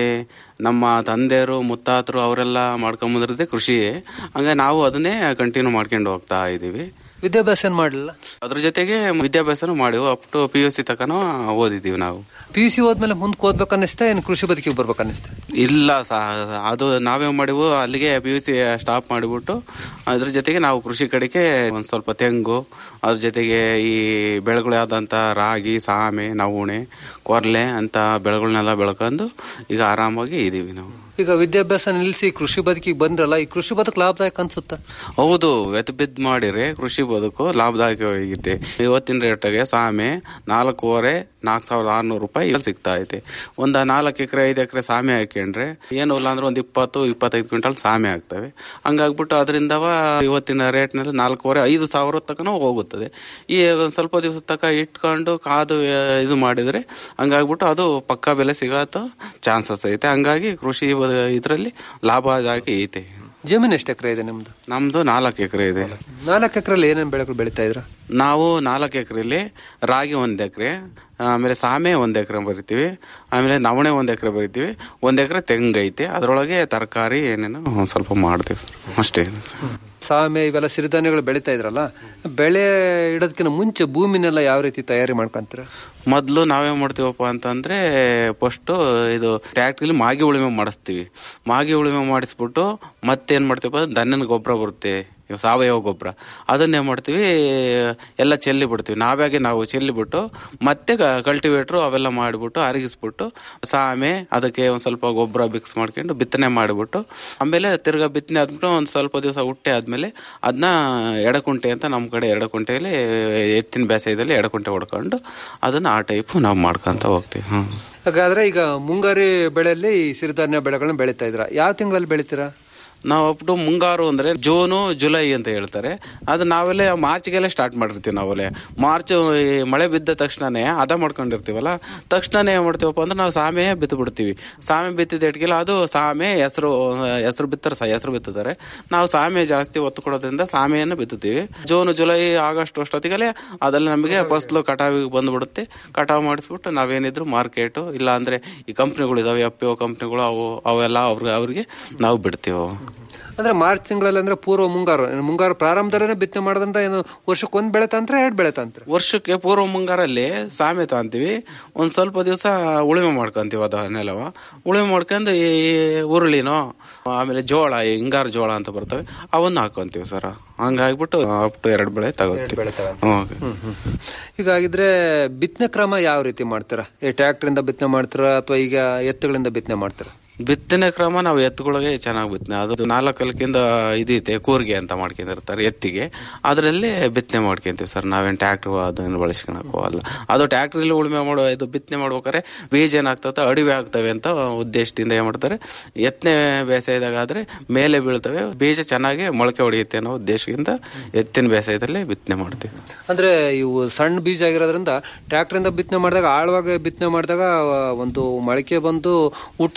ನಮ್ಮ ತಂದೆಯರು ಮುತ್ತಾತರು ಅವರೆಲ್ಲ ಮಾಡ್ಕೊಂಬಂದಿರೋದೇ ಕೃಷಿಯೇ ಹಂಗಾಗಿ ನಾವು ಅದನ್ನೇ ಕಂಟಿನ್ಯೂ ಮಾಡ್ಕೊಂಡು ಹೋಗ್ತಾ ಇದ್ದೀವಿ ವಿದ್ಯಾಭ್ಯಾಸ ಏನು ಮಾಡಲಿಲ್ಲ ಅದ್ರ ಜೊತೆಗೆ ವಿದ್ಯಾಭ್ಯಾಸನೂ ಮಾಡಿವು up to P U C ತಕನೂ ಓದಿದ್ದೀವಿ ನಾವು ಪಿ ಯು ಸಿ ಹೋದ್ಮೇಲೆ ಮುಂದಕ್ಕೆ ಓದ್ಬೇಕು ಅನ್ನಿಸ್ತಾ ಏನು ಕೃಷಿ ಬದುಕಿಗೆ ಬರ್ಬೇಕು ಅನ್ನಿಸ್ತಾ ಇಲ್ಲ ಸಹ ಅದು ನಾವೇ ಮಾಡಿವು ಅಲ್ಲಿಗೆ ಪಿ ಯು ಸಿ ಸ್ಟಾಪ್ ಮಾಡಿಬಿಟ್ಟು ಅದ್ರ ಜೊತೆಗೆ ನಾವು ಕೃಷಿ ಕಡೆಗೆ ಒಂದು ಸ್ವಲ್ಪ ತೆಂಗು ಅದ್ರ ಜೊತೆಗೆ ಈ ಬೆಳೆಗಳು ಯಾವ್ದಂತ ರಾಗಿ ಸಾಮೆ ನವಣೆ ಕೊರ್ಲೆ ಅಂತ ಬೆಳೆಗಳನ್ನೆಲ್ಲ ಬೆಳ್ಕೊಂಡು ಈಗ ಆರಾಮಾಗಿ ಇದೀವಿ ನಾವು ಈಗ ವಿದ್ಯಾಭ್ಯಾಸ ನಿಲ್ಲಿಸಿ ಕೃಷಿ ಬದುಕಿಗೆ ಬಂದ್ರಲ್ಲ ಈ ಕೃಷಿ ಬದುಕು ಲಾಭದಾಯಕ ಅನ್ಸುತ್ತಾ ಹೌದು ಎತ್ ಬಿದ್ದು ಮಾಡಿದ್ರೆ ಕೃಷಿ ಬದುಕು ಲಾಭದಾಯಕವಾಗಿದೆ ಇವತ್ತಿನ ರೇಟ್ಗೆ ಸಾಮೆ ನಾಲ್ಕೂವರೆ ನಾಲ್ಕು ಸಾವಿರದ ಆರ್ನೂರು ರೂಪಾಯಿ ಇಲ್ಲಿ ಸಿಗ್ತಾ ಐತೆ ಒಂದು ನಾಲ್ಕು ಎಕರೆ ಐದು ಎಕರೆ ಸಾಮೆ ಹಾಕೊಂಡ್ರೆ ಏನು ಇಲ್ಲ ಅಂದ್ರೆ ಒಂದು ಇಪ್ಪತ್ತು ಇಪ್ಪತ್ತೈದು ಕ್ವಿಂಟಲ್ ಸಾಮೆ ಆಗ್ತವೆ ಹಂಗಾಗ್ಬಿಟ್ಟು ಅದರಿಂದವ ಇವತ್ತಿನ ರೇಟ್ನಲ್ಲಿ ನಾಲ್ಕೂವರೆ ಐದು ಸಾವಿರ ತನಕ ಹೋಗುತ್ತದೆ ಈ ಒಂದ್ ಸ್ವಲ್ಪ ದಿವಸ ತನಕ ಇಟ್ಕೊಂಡು ಕಾದು ಆ, ಇದು ಮಾಡಿದ್ರೆ ಹಂಗಾಗ್ಬಿಟ್ಟು ಅದು ಪಕ್ಕಾ ಬೆಲೆ ಸಿಗತ್ತೋ ಚಾನ್ಸಸ್ ಐತೆ ಹಂಗಾಗಿ ಕೃಷಿ ಇದರಲ್ಲಿ ಲಾಭದಾಯಕ ಐತೆ ಜಮೀನು ಎಷ್ಟು ಎಕರೆ ಇದೆ ನಿಮ್ದು ನಮ್ದು ನಾಲ್ಕು ಎಕರೆ ಇದೆ ನಾಲ್ಕು ಎಕರೆಲ್ಲಿ ಏನೇನು ಬೆಳೆಗಳು ಬೆಳೀತಾ ಇದ್ರ ನಾವು ನಾಲ್ಕು ಎಕರೆಲಿ ರಾಗಿ ಒಂದು ಎಕರೆ ಆಮೇಲೆ ಸಾಮೆ ಒಂದು ಎಕರೆ ಬರಿತೀವಿ ಆಮೇಲೆ ನವಣೆ ಒಂದು ಎಕರೆ ಬರಿತೀವಿ ಒಂದು ಎಕರೆ ತೆಂಗು ಐತೆ ಅದರೊಳಗೆ ತರಕಾರಿ ಏನೇನೋ ಒಂದ್ ಸ್ವಲ್ಪ ಮಾಡ್ತೀವಿ ಅಷ್ಟೇ ಸಾಮೆ ಇವೆಲ್ಲ ಸಿರಿಧಾನ್ಯಗಳು ಬೆಳೀತಾ ಇದ್ರಲ್ಲ ಬೆಳೆ ಇಡೋದಕ್ಕಿಂತ ಮುಂಚೆ ಭೂಮಿನೆಲ್ಲ ಯಾವ ರೀತಿ ತಯಾರಿ ಮಾಡ್ಕೊಂತೀರ ಮೊದಲು ನಾವೇನ್ ಮಾಡ್ತೀವಪ್ಪ ಅಂತಂದ್ರೆ ಫಸ್ಟ್ ಇದು ಟ್ಯಾಕ್ಟ್ರಿಲಿ ಮಾಗಿ ಉಳುಮೆ ಮಾಡಿಸ್ತೀವಿ ಮಾಗಿ ಉಳುಮೆ ಮಾಡಿಸ್ಬಿಟ್ಟು ಮತ್ತೇನ್ ಮಾಡ್ತೀವಪ್ಪ ಅಂದ್ರೆ ದನದ ಗೊಬ್ಬರ ಬರುತ್ತೆ ಇವ್ ಸಾವಯವ ಗೊಬ್ಬರ ಅದನ್ನೇ ಮಾಡ್ತೀವಿ ಎಲ್ಲ ಚೆಲ್ಲಿ ಬಿಡ್ತೀವಿ ನಾವಾಗೆ ನಾವು ಚೆಲ್ಲಿಬಿಟ್ಟು ಮತ್ತೆ ಕಲ್ಟಿವೇಟ್ರು ಅವೆಲ್ಲ ಮಾಡಿಬಿಟ್ಟು ಅರಗಿಸ್ಬಿಟ್ಟು ಸಾಮೆ ಅದಕ್ಕೆ ಒಂದ್ ಸ್ವಲ್ಪ ಗೊಬ್ಬರ ಮಿಕ್ಸ್ ಮಾಡ್ಕೊಂಡು ಬಿತ್ತನೆ ಮಾಡಿಬಿಟ್ಟು ಆಮೇಲೆ ತಿರ್ಗಾ ಬಿತ್ತನೆ ಆದ್ಬಿಟ್ಟು ಒಂದ್ ಸ್ವಲ್ಪ ದಿವಸ ಹುಟ್ಟೆ ಆದ್ಮೇಲೆ ಅದನ್ನ ಎಡಕುಂಟೆ ಅಂತ ನಮ್ಮ ಕಡೆ ಎಡಕುಂಟೆಯಲ್ಲಿ ಎತ್ತಿನ ಬೇಸಾಯದಲ್ಲಿ ಎಡಕುಂಟೆ ಹೊಡ್ಕೊಂಡು ಅದನ್ನ ಆ ಟೈಪ್ ನಾವು ಮಾಡ್ಕೊಂತ ಹೋಗ್ತೀವಿ ಹ್ಮ್ ಹಾಗಾದ್ರೆ ಈಗ ಮುಂಗಾರಿ ಬೆಳೆಯಲ್ಲಿ ಈ ಸಿರಿಧಾನ್ಯ ಬೆಳೆಗಳನ್ನ ಬೆಳೀತಾ ಇದ್ರ ಯಾವ ತಿಂಗಳಲ್ಲಿ ಬೆಳಿತೀರಾ ನಾವು ಅಪ್ ಟು ಮುಂಗಾರು ಅಂದ್ರೆ ಜೂನು ಜುಲೈ ಅಂತ ಹೇಳ್ತಾರೆ ಅದು ನಾವೆಲ್ಲ ಮಾರ್ಚ್ಗೆಲ್ಲ ಸ್ಟಾರ್ಟ್ ಮಾಡಿರ್ತೀವಿ ನಾವೆಲ್ಲ ಮಾರ್ಚ್ ಈ ಮಳೆ ಬಿದ್ದ ತಕ್ಷಣನೇ ಹದ ಮಾಡ್ಕೊಂಡಿರ್ತೀವಲ್ಲ ತಕ್ಷಣನೇ ಏನ್ ಮಾಡ್ತೀವಪ್ಪ ಅಂದ್ರೆ ನಾವು ಸಾಮೆ ಬಿತ್ತು ಬಿಡ್ತೀವಿ ಸಾಮೆ ಬಿತ್ತಿದ ಇಟ್ಕಿಲ್ಲ ಅದು ಸಾಮೆ ಹೆಸರು ಹೆಸರು ಬಿತ್ತಾರೆ ಸ ಹೆಸರು ಬಿತ್ತುತ್ತಾರೆ ನಾವು ಸಾಮೆ ಜಾಸ್ತಿ ಒತ್ತು ಕೊಡೋದ್ರಿಂದ ಸಾಮೆಯನ್ನು ಬಿತ್ತುತ್ತೀವಿ ಜೂನ್ ಜುಲೈ ಆಗಸ್ಟ್ ಅಷ್ಟೊತ್ತಿಗಲೇ ಅದೆಲ್ಲ ನಮಗೆ ಫಸ್ಲು ಕಟಾವಿಗೆ ಬಂದ್ಬಿಡುತ್ತೆ ಕಟಾವು ಮಾಡಿಸ್ಬಿಟ್ಟು ನಾವೇನಿದ್ರು ಮಾರ್ಕೆಟು ಇಲ್ಲ ಅಂದ್ರೆ ಈ ಕಂಪ್ನಿಗಳು ಇದಾವೆ ಎಫ್ ಪಿ ಒ ಕಂಪ್ನಿಗಳು ಅವು ಅವೆಲ್ಲ ಅವ್ರಿಗೆ ಅವ್ರಿಗೆ ನಾವು ಬಿಡ್ತೀವಿ ಅವು. ಅಂದ್ರೆ ಮಾರ್ಚ್ ತಿಂಗಳಲ್ಲಿ ಅಂದ್ರೆ ಪೂರ್ವ ಮುಂಗಾರು ಏನು ಮುಂಗಾರು ಪ್ರಾರಂಭದಲ್ಲೇ ಬಿತ್ತನೆ ಮಾಡೋದ್ರಿಂದ ಏನು ವರ್ಷಕ್ಕೆ ಒಂದ್ ಬೆಳೆ ತಂತ್ರ ಎರಡು ಬೆಳೆ ತಂತ್ರ ವರ್ಷಕ್ಕೆ ಪೂರ್ವ ಮುಂಗಾರಲ್ಲಿ ಸಾಮೆ ತಗೊಂತೀವಿ ಒಂದ್ ಸ್ವಲ್ಪ ದಿವಸ ಉಳುಮೆ ಮಾಡ್ಕೊಂತೀವಿ ಅದ ನೆಲವ ಉಳುಮೆ ಮಾಡ್ಕೊಂಡು ಈ ಉರುಳಿನೋ ಆಮೇಲೆ ಜೋಳ ಈ ಹಿಂಗಾರು ಜೋಳ ಅಂತ ಬರ್ತವೆ ಅವನ್ನ ಹಾಕೊಂತೀವಿ ಸರ್ ಹಂಗಾಗ್ಬಿಟ್ಟು ಅಪ್ ಟು ಎರಡು ಬೆಳೆ ತಗೋತೀವಿ ಓಕೆ. ಹೀಗಾಗಿದ್ರೆ ಬಿತ್ತನೆ ಕ್ರಮ ಯಾವ ರೀತಿ ಮಾಡ್ತೀರಾ ಈ ಟ್ರ್ಯಾಕ್ಟರ್ ಬಿತ್ತನೆ ಮಾಡ್ತೀರಾ ಅಥವಾ ಈಗ ಎತ್ತುಗಳಿಂದ ಬಿತ್ತನೆ ಮಾಡ್ತೀರಾ ಬಿತ್ತನೆ ಕ್ರಮ ನಾವು ಎತ್ತುಗಳಿಗೆ ಚೆನ್ನಾಗಿ ಬಿತ್ತನೆ ಅದು ನಾಲ್ಕು ಕಲ್ಕಿಂದ ಇದೈತೆ ಕೂರ್ಗೆ ಅಂತ ಮಾಡ್ಕೊಂಡಿರ್ತಾರೆ ಎತ್ತಿಗೆ ಅದರಲ್ಲಿ ಬಿತ್ತನೆ ಮಾಡ್ಕೊಂತೀವಿ ಸರ್ ನಾವೇನು ಟ್ರ್ಯಾಕ್ಟರ್ ಅದನ್ನು ಬಳಸ್ಕೊಳಕ್ ಹೋಗಲ್ಲ ಅದು ಟ್ರ್ಯಾಕ್ಟ್ರಲ್ಲಿ ಉಳುಮೆ ಮಾಡೋ ಇದು ಬಿತ್ತನೆ ಮಾಡ್ಬೇಕಾದ್ರೆ ಬೀಜ ಏನಾಗ್ತದೆ ಅಡಿವೆ ಆಗ್ತವೆ ಅಂತ ಉದ್ದೇಶದಿಂದ ಏನ್ ಮಾಡ್ತಾರೆ ಎತ್ತನೆ ಬೇಸಾಯದಾಗ ಆದ್ರೆ ಮೇಲೆ ಬೀಳ್ತವೆ ಬೀಜ ಚೆನ್ನಾಗಿ ಮೊಳಕೆ ಹೊಡೆಯುತ್ತೆ ಅನ್ನೋ ಉದ್ದೇಶದಿಂದ ಎತ್ತಿನ ಬೇಸಾಯದಲ್ಲೇ ಬಿತ್ತನೆ ಮಾಡ್ತೀವಿ ಅಂದ್ರೆ ಇವು ಸಣ್ಣ ಬೀಜ ಆಗಿರೋದ್ರಿಂದ ಟ್ರ್ಯಾಕ್ಟರ್ ಇಂದ ಬಿತ್ತನೆ ಮಾಡಿದಾಗ ಆಳವಾಗಿ ಬಿತ್ತನೆ ಮಾಡಿದಾಗ ಒಂದು ಮೊಳಕೆ ಬಂದು ಹುಟ್ಟ ಸಾಧ್ಯತೆ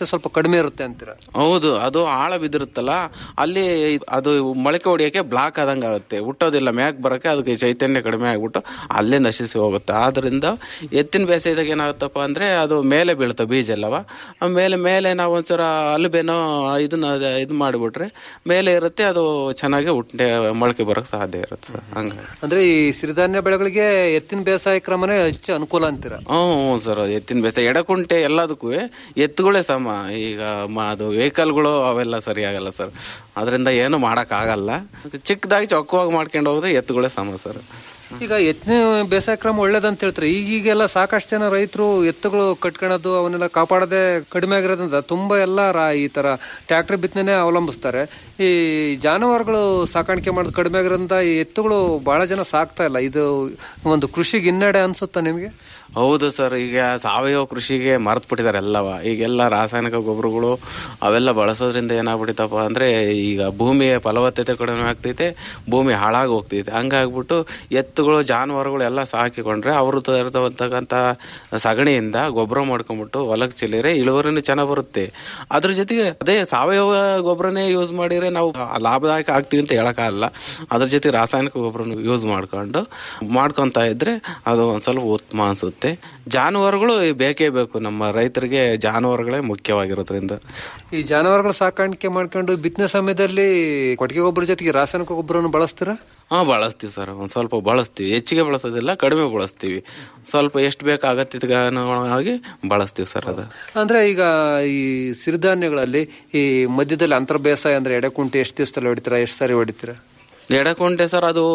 ಫಲವತ್ತತೆ ಸ್ವಲ್ಪ ಕಡಿಮೆ ಇರುತ್ತೆ ಅಂತೀರಾ ಹೌದು ಅದು ಆಳ ಬಿದ್ದಿರುತ್ತಲ್ಲ ಅಲ್ಲಿ ಅದು ಮೊಳಕೆ ಹೊಡಿಯೋಕೆ ಬ್ಲಾಕ್ ಆದಂಗೆ ಆಗುತ್ತೆ ಹುಟ್ಟೋದಿಲ್ಲ ಮ್ಯಾಕ್ ಬರೋಕೆ ಅದಕ್ಕೆ ಚೈತನ್ಯ ಕಡಿಮೆ ಆಗ್ಬಿಟ್ಟು ಅಲ್ಲೇ ನಶಿಸಿ ಹೋಗುತ್ತೆ ಆದ್ರಿಂದ ಎತ್ತಿನ ಬೇಸಾಯದಾಗ ಏನಾಗುತ್ತಪ್ಪ ಅಂದ್ರೆ ಅದು ಮೇಲೆ ಬೀಳುತ್ತೆ ಬೀಜ ಎಲ್ಲವ ಆ ಮೇಲೆ ಮೇಲೆ ನಾವು ಒಂಚೂರ ಅಲ್ಬೇನೋ ಇದನ್ನ ಇದು ಮಾಡಿಬಿಟ್ರೆ ಮೇಲೆ ಇರುತ್ತೆ ಅದು ಚೆನ್ನಾಗಿ ಹುಟ್ಟೆ ಮೊಳಕೆ ಬರೋಕೆ ಸಾಧ್ಯ ಇರುತ್ತೆ ಸರ್ ಹಂಗಾಗಿ ಅಂದ್ರೆ ಈ ಸಿರಿಧಾನ್ಯ ಬೆಳೆಗಳಿಗೆ ಎತ್ತಿನ ಬೇಸಾಯ ಕ್ರಮನೇ ಹೆಚ್ಚು ಅನುಕೂಲ ಅಂತೀರಾ ಹ್ಞೂ ಸರ್ ಎತ್ತಿನ ಬೇಸಾಯ ಎಡಕುಂಟೆ ಎಲ್ಲದಕ್ಕೂ ಎತ್ತುಗಳೇ ಸಮ ಈಗ ಮ- ಅದು ವೆಹಿಕಲ್ಗಳು ಅವೆಲ್ಲ ಸರಿಯಾಗಲ್ಲ ಸರ್ ಅದರಿಂದ ಏನು ಆಗಲ್ಲ ಚಿಕ್ಕದಾಗಿ ಚೊಕ್ಕವಾಗಿ ಮಾಡ್ಕೊಂಡು ಹೋಗೋದು ಎತ್ತುಗಳೇ ಸಮ ಸರ್ ಈಗ ಎತ್ತಿನ ಬೇಸಾಯ ಕ್ರಮ ಒಳ್ಳೇದಂತ ಹೇಳ್ತಾರೆ ಈಗೀಗೆಲ್ಲ ಸಾಕಷ್ಟು ಜನ ರೈತರು ಎತ್ತುಗಳು ಕಟ್ಕೊಳ್ಳೋದು ಅವನ್ನೆಲ್ಲ ಕಾಪಾಡದೆ ಕಡಿಮೆ ಆಗಿರೋದ್ರಿಂದ ತುಂಬಾ ಎಲ್ಲ ರಾ- ಈ ತರ ಟ್ರ್ಯಾಕ್ಟರ್ ಬಿತ್ತನೆ ಅವಲಂಬಿಸ್ತಾರೆ ಈ ಜಾನುವಾರುಗಳು ಸಾಕಾಣಿಕೆ ಮಾಡೋದು ಕಡಿಮೆ ಆಗಿರೋದ್ರಿಂದ ಈ ಎತ್ತುಗಳು ಬಹಳ ಜನ ಸಾಕ್ತಾ ಇಲ್ಲ ಇದು ಒಂದು ಕೃಷಿಗೆ ಹಿನ್ನಡೆ ಅನ್ಸುತ್ತಾ ನಿಮಗೆ ಹೌದು ಸರ್ ಈಗ ಸಾವಯವ ಕೃಷಿಗೆ ಮರ್ತು ಬಿಟ್ಟಿದ್ದಾರೆ ಎಲ್ಲವ ಈಗೆಲ್ಲ ರಾಸಾಯನಿಕ ಗೊಬ್ಬರಗಳು ಅವೆಲ್ಲ ಬಳಸೋದ್ರಿಂದ ಏನಾಗ್ಬಿಟ್ಟಿತ್ತಪ್ಪ ಅಂದ್ರೆ ಈಗ ಭೂಮಿಯ ಫಲವತ್ತತೆ ಕಡಿಮೆ ಆಗ್ತೈತೆ ಭೂಮಿ ಹಾಳಾಗಿ ಹೋಗ್ತೈತೆ ಹಂಗಾಗ್ಬಿಟ್ಟು ಎತ್ತುಗಳು ಜಾನುವಾರುಗಳು ಎಲ್ಲ ಸಾಕಿಕೊಂಡ್ರೆ ಅವರು ತರ್ತಕ್ಕಂಥ ಸಗಣಿಯಿಂದ ಗೊಬ್ಬರ ಮಾಡ್ಕೊಂಡ್ಬಿಟ್ಟು ಹೊಲಕ್ಕೆ ಚೆಲ್ಲಿದ್ರೆ ಇಳುವರಿನೂ ಚೆನ್ನಾಗಿ ಬರುತ್ತೆ ಅದ್ರ ಜೊತೆಗೆ ಅದೇ ಸಾವಯವ ಗೊಬ್ಬರನೇ ಯೂಸ್ ಮಾಡಿದ್ರೆ ನಾವು ಲಾಭದಾಯಕ ಆಗ್ತೀವಿ ಅಂತ ಹೇಳಕ್ಕಾಗಲ್ಲ ಅದ್ರ ಜೊತೆ ರಾಸಾಯನಿಕ ಗೊಬ್ಬರನ ಯೂಸ್ ಮಾಡ್ಕೊಂಡು ಮಾಡ್ಕೊಂತ ಇದ್ರೆ ಅದು ಒಂದ್ ಸ್ವಲ್ಪ ಉತ್ತಮ ಅನ್ಸುತ್ತೆ ಜಾನುವಾರುಗಳು ಬೇಕೇ ಬೇಕು ನಮ್ಮ ರೈತರಿಗೆ ಜಾನುವಾರುಗಳೇ ಮುಖ್ಯವಾಗಿರೋದ್ರಿಂದ ಈ ಜಾನುವಾರುಗಳ ಸಾಕಾಣಿಕೆ ಮಾಡ್ಕೊಂಡು ಬಿತ್ತನೆ ಸಮಯದಲ್ಲಿ ಕೊಟ್ಟಿಗೆ ಗೊಬ್ಬರ ಜೊತೆಗೆ ರಾಸಾಯನಿಕ ಗೊಬ್ಬರವನ್ನು ಬಳಸ್ತೀರಾ ಹಾ ಬಳಸ್ತೀವಿ ಸರ್ ಒಂದ್ ಸ್ವಲ್ಪ ಬಳಸ್ತೀವಿ ಹೆಚ್ಚಿಗೆ ಬಳಸೋದಿಲ್ಲ ಕಡಿಮೆ ಬಳಸ್ತೀವಿ ಸ್ವಲ್ಪ ಎಷ್ಟು ಬೇಕು ಅಗತ್ಯತೆಗೆ ಅನುಗುಣವಾಗಿ ಬಳಸ್ತೀವಿ ಸರ್ ಅದು ಅಂದ್ರೆ ಈಗ ಈ ಸಿರಿಧಾನ್ಯಗಳಲ್ಲಿ ಈ ಮಧ್ಯದಲ್ಲಿ ಅಂತರ ಬೇಸಾಯ ಅಂದ್ರೆ ಎಡೆಕುಂಟೆ ಎಷ್ಟು ದಿವಸದಲ್ಲಿ ಹೊಡಿತೀರಾ ಎಷ್ಟು ಸಾರಿ ಹೊಡಿತೀರಾ ಎಡಕುಂಟೆ ಸರ್ ಅದು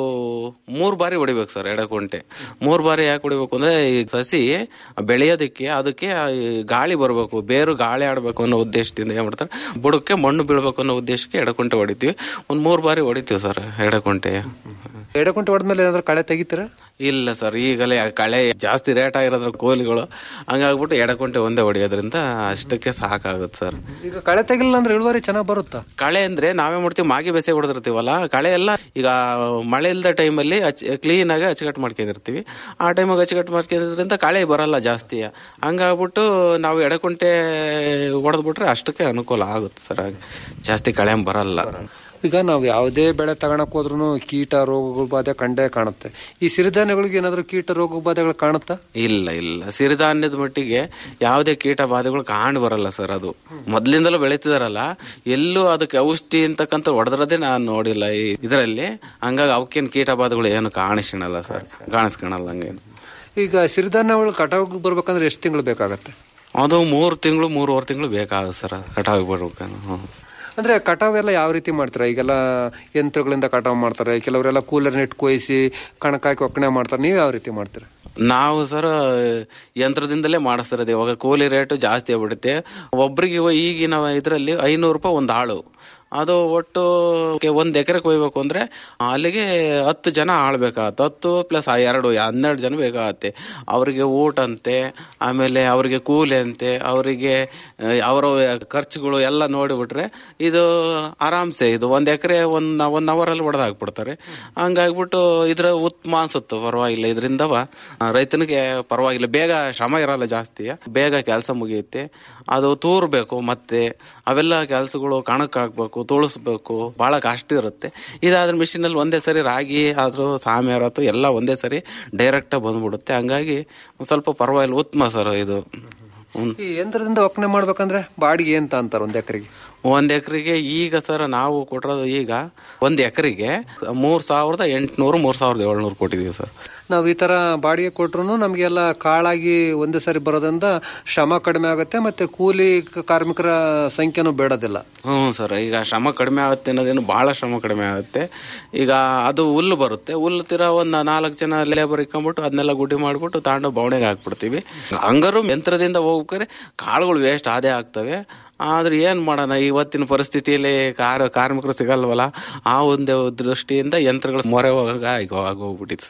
ಮೂರ್ ಬಾರಿ ಹೊಡಿಬೇಕು ಸರ್ ಎಡಕುಂಟೆ ಮೂರ್ ಬಾರಿ ಯಾಕೆ ಹೊಡಿಬೇಕು ಅಂದ್ರೆ ಈ ಸಸಿ ಬೆಳೆಯೋದಕ್ಕೆ ಅದಕ್ಕೆ ಈ ಗಾಳಿ ಬರಬೇಕು ಬೇರು ಗಾಳಿ ಆಡಬೇಕು ಅನ್ನೋ ಉದ್ದೇಶದಿಂದ ಏನ್ ಮಾಡ್ತಾರೆ ಬುಡಕ್ಕೆ ಮಣ್ಣು ಬೀಳ್ಬೇಕು ಅನ್ನೋ ಉದ್ದೇಶಕ್ಕೆ ಎಡಕುಂಟೆ ಹೊಡಿತೀವಿ ಒಂದ್ ಮೂರ್ ಬಾರಿ ಹೊಡಿತೀವಿ ಸರ್ ಎಡಕುಂಟೆ ಎಡೆಕುಂಟೆ ಹೊಡೆದ್ಮೇಲೆ ಏನಾದ್ರು ಕಳೆ ತೆಗಿತೀರಾ ಇಲ್ಲ ಸರ್ ಈಗಲೇ ಕಳೆ ಜಾಸ್ತಿ ರೇಟ್ ಆಗಿರೋದ್ರ ಕೋಲಿಗಳು ಹಂಗಾಗ್ಬಿಟ್ಟು ಎಡಕುಂಟೆ ಒಂದೇ ಹೊಡಿಯೋದ್ರಿಂದ ಅಷ್ಟಕ್ಕೆ ಸಾಕಾಗುತ್ತೆ ಸರ್ ಈಗ ಕಳೆ ತೆಗಿಲಿಲ್ಲ ಅಂದ್ರೆ ಇಳುವರಿ ಚೆನ್ನಾಗಿ ಬರುತ್ತಾ ಕಳೆ ಅಂದ್ರೆ ನಾವೇ ಮಾಡ್ತೀವಿ ಮಾಗಿ ಬೆಸೆ ಹೊಡೆದಿರ್ತೀವಲ್ಲ ಕಳೆ ಎಲ್ಲ ಈಗ ಮಳೆ ಇಲ್ಲದ ಟೈಮಲ್ಲಿ ಕ್ಲೀನ್ ಆಗಿ ಅಚ್ಚುಕಟ್ಟು ಮಾಡ್ಕೊಂಡಿರ್ತೀವಿ ಆ ಟೈಮಾಗ ಅಚ್ಚುಕಟ್ಟು ಮಾಡ್ಕೊಂಡಿದ್ರಿಂದ ಕಳೆ ಬರಲ್ಲ ಜಾಸ್ತಿ ಹಂಗಾಗ್ಬಿಟ್ಟು ನಾವು ಎಡಕುಂಟೆ ಹೊಡೆದ್ಬಿಟ್ರೆ ಅಷ್ಟಕ್ಕೆ ಅನುಕೂಲ ಆಗುತ್ತೆ ಸರ್ ಹಾಗೆ ಜಾಸ್ತಿ ಕಳೆ ಬರಲ್ಲ ಈಗ ನಾವು ಯಾವುದೇ ಬೆಳೆ ತಗೊಳಕ್ ಹೋದ್ರು ಕೀಟ ರೋಗಗಳ ಬಾಧೆ ಕಂಡೇ ಕಾಣುತ್ತೆ ಈ ಸಿರಿಧಾನ್ಯಗಳಿಗೆ ಏನಾದ್ರು ಕೀಟ ರೋಗ ಬಾಧೆಗಳು ಕಾಣುತ್ತಾ ಇಲ್ಲ ಇಲ್ಲ ಸಿರಿಧಾನ್ಯದ ಮಟ್ಟಿಗೆ ಯಾವುದೇ ಕೀಟ ಬಾಧೆಗಳು ಕಾಣ್ ಬರಲ್ಲ ಸರ್ ಅದು ಮೊದ್ಲಿಂದಲೂ ಬೆಳೀತಿದಾರಲ್ಲ ಎಲ್ಲೂ ಅದಕ್ಕೆ ಔಷಧಿ ಅಂತಕ್ಕಂಥ ಹೊಡೆದ್ರದೇ ನಾನು ನೋಡಿಲ್ಲ ಈ ಇದರಲ್ಲಿ ಹಂಗಾಗಿ ಅವಕ್ಕೇನು ಕೀಟ ಬಾಧೆಗಳು ಏನು ಕಾಣಿಸ್ಕೊಳಲ್ಲ ಸರ್ ಕಾಣಿಸ್ಕೊಳಲ್ಲ ಹಂಗೇನು ಈಗ ಸಿರಿಧಾನ್ಯಗಳು ಕಟಾವ್ ಬರ್ಬೇಕಂದ್ರೆ ಎಷ್ಟು ತಿಂಗಳು ಬೇಕಾಗತ್ತೆ ಅದು ಮೂರು ತಿಂಗಳು ಮೂರುವರೆ ತಿಂಗಳು ಬೇಕಾಗುತ್ತೆ ಸರ್ ಕಟಾವಿಗೆ ಬರ್ಬೇಕು ಹ್ಮ್. ಅಂದ್ರೆ ಕಟಾವ್ ಎಲ್ಲ ಯಾವ ರೀತಿ ಮಾಡ್ತಾರೆ ಈಗೆಲ್ಲ ಯಂತ್ರಗಳಿಂದ ಕಟಾವ್ ಮಾಡ್ತಾರೆ ಕೆಲವರೆಲ್ಲ ಕೂಲರ್ ನೆಟ್ ಕೊಯ್ಸಿ ಕಣಕಾಕಿ ಒಕ್ಕಣೆ ಮಾಡ್ತಾರೆ ನೀವು ಯಾವ ರೀತಿ ಮಾಡ್ತೀರಾ ನಾವು ಸರ್ ಯಂತ್ರದಿಂದಲೇ ಮಾಡಿಸ್ತಿರೋದು ಇವಾಗ ಕೂಲಿ ರೇಟು ಜಾಸ್ತಿ ಆಗ್ಬಿಡುತ್ತೆ ಒಬ್ರಿಗೆ ಇವ- ಈಗಿನ ಇದರಲ್ಲಿ ಐನೂರು ರೂಪಾಯಿ ಒಂದು ಆಳು ಅದು ಒಟ್ಟು ಕೆ- ಒಂದ್ ಎಕರೆ ಕೊಯ್ಬೇಕು ಅಂದ್ರೆ ಅಲ್ಲಿಗೆ ಹತ್ತು ಜನ ಆಳ್ಬೇಕಾಗತ್ತೆ ಹತ್ತು ಪ್ಲಸ್ ಎರಡು ಹನ್ನೆರಡು ಜನ ಬೇಕಾಗತ್ತೆ ಅವರಿಗೆ ಊಟ ಅಂತೆ ಆಮೇಲೆ ಅವರಿಗೆ ಕೂಲಿ ಅಂತೆ ಅವರಿಗೆ ಅವರ ಖರ್ಚುಗಳು ಎಲ್ಲ ನೋಡಿಬಿಟ್ರೆ ಇದು ಆರಾಮ್ಸೆ ಇದು ಒಂದ್ ಎಕರೆ ಒಂದ್ ಒನ್ ಅವರ್ ಅಲ್ಲಿ ಹೊಡೆದಾಕ್ಬಿಡ್ತಾರೆ ಹಂಗಾಗ್ಬಿಟ್ಟು ಇದ್ರ ಉತ್ತಮ ಅನ್ಸುತ್ತೆ ಪರವಾಗಿಲ್ಲ ಇದರಿಂದವ ರೈತನಿಗೆ ಪರವಾಗಿಲ್ಲ ಬೇಗ ಶ್ರಮ ಇರಲ್ಲ ಜಾಸ್ತಿ ಬೇಗ ಕೆಲಸ ಮುಗಿಯುತ್ತೆ ಅದು ತೂರ್ಬೇಕು ಮತ್ತೆ ಅವೆಲ್ಲ ಕೆಲಸಗಳು ಕಣಕ್ ಹಾಕ್ಬೇಕು ತುಳಿಸ್ಬೇಕು ಬಹಳ ಕಷ್ಟ ಇರುತ್ತೆ ಇದಾದ್ರೆ ಮಿಷಿನ್ ಅಲ್ಲಿ ಒಂದೇ ಸರಿ ರಾಗಿ ಆದ್ರೂ ಸಾಮ್ಯಾರ ಆಯ್ತು ಎಲ್ಲ ಒಂದೇ ಸರಿ ಡೈರೆಕ್ಟ್ ಬಂದ್ಬಿಡುತ್ತೆ ಹಂಗಾಗಿ ಒಂದ್ ಸ್ವಲ್ಪ ಪರವಾಗಿಲ್ಲ ಉತ್ತಮ ಸರ್ ಇದು ಹ್ಮ್. ಈ ಯಂತ್ರದಿಂದ ಒಕ್ಕಣೆ ಮಾಡ್ಬೇಕಂದ್ರೆ ಬಾಡಿಗೆ ಅಂತ ಅಂತಾರೆ ಒಂದ್ ಎಕರೆಗೆ ಒಂದ್ ಎಕರೆಗೆ ಈಗ ಸರ್ ನಾವು ಕೊಟ್ಟಿರೋದು ಈಗ ಒಂದ್ ಎಕರೆಗೆ ಮೂರ್ ಸಾವಿರದ ಎಂಟುನೂರು ಮೂರ್ ಸಾವಿರದ ಏಳ್ನೂರು ಕೊಟ್ಟಿದೀವಿ ಸರ್ ನಾವು ಈ ತರ ಬಾಡಿಗೆ ಕೊಟ್ರು ನಮಗೆಲ್ಲ ಕಾಳಾಗಿ ಒಂದೇ ಸರಿ ಬರೋದ್ರಿಂದ ಶ್ರಮ ಕಡಿಮೆ ಆಗುತ್ತೆ ಮತ್ತೆ ಕೂಲಿ ಕ- ಕಾರ್ಮಿಕರ ಸಂಖ್ಯೆನೂ ಬೇಡದಿಲ್ಲ ಹ್ಞೂ ಸರ್ ಈಗ ಶ್ರಮ ಕಡಿಮೆ ಆಗುತ್ತೆ ಅನ್ನೋದೇನು ಬಹಳ ಶ್ರಮ ಕಡಿಮೆ ಆಗುತ್ತೆ ಈಗ ಅದು ಹುಲ್ಲು ಬರುತ್ತೆ ಹುಲ್ಲು ತೀರ ಒಂದು ನಾಲ್ಕು ಜನ ಲೇಬರ್ ಇಟ್ಕೊಂಡ್ಬಿಟ್ಟು ಅದನ್ನೆಲ್ಲ ಗುಡ್ಡಿ ಮಾಡ್ಬಿಟ್ಟು ತಾಂಡು ಬವಣೆಗೆ ಹಾಕ್ಬಿಡ್ತೀವಿ ಹಂಗಾರು ಯಂತ್ರದಿಂದ ಹೋಗ್ಬೇಕಾದ್ರೆ ಕಾಳುಗಳು ವೇಸ್ಟ್ ಆದೇ ಆಗ್ತವೆ ಆದ್ರೆ ಏನ್ ಮಾಡೋಣ ಇವತ್ತಿನ ಪರಿಸ್ಥಿತಿಯಲ್ಲಿ ಕಾರ ಕಾರ್ಮಿಕರು ಸಿಗಲ್ವಲ್ಲ ಆ ಒಂದು ದೃಷ್ಟಿಯಿಂದ ಯಂತ್ರಗಳು ಮೊರೆ ಹೋಗಾಗ ಆಗೋಗ್ಬಿಟ್ಟಿತ್ತು ಸರ್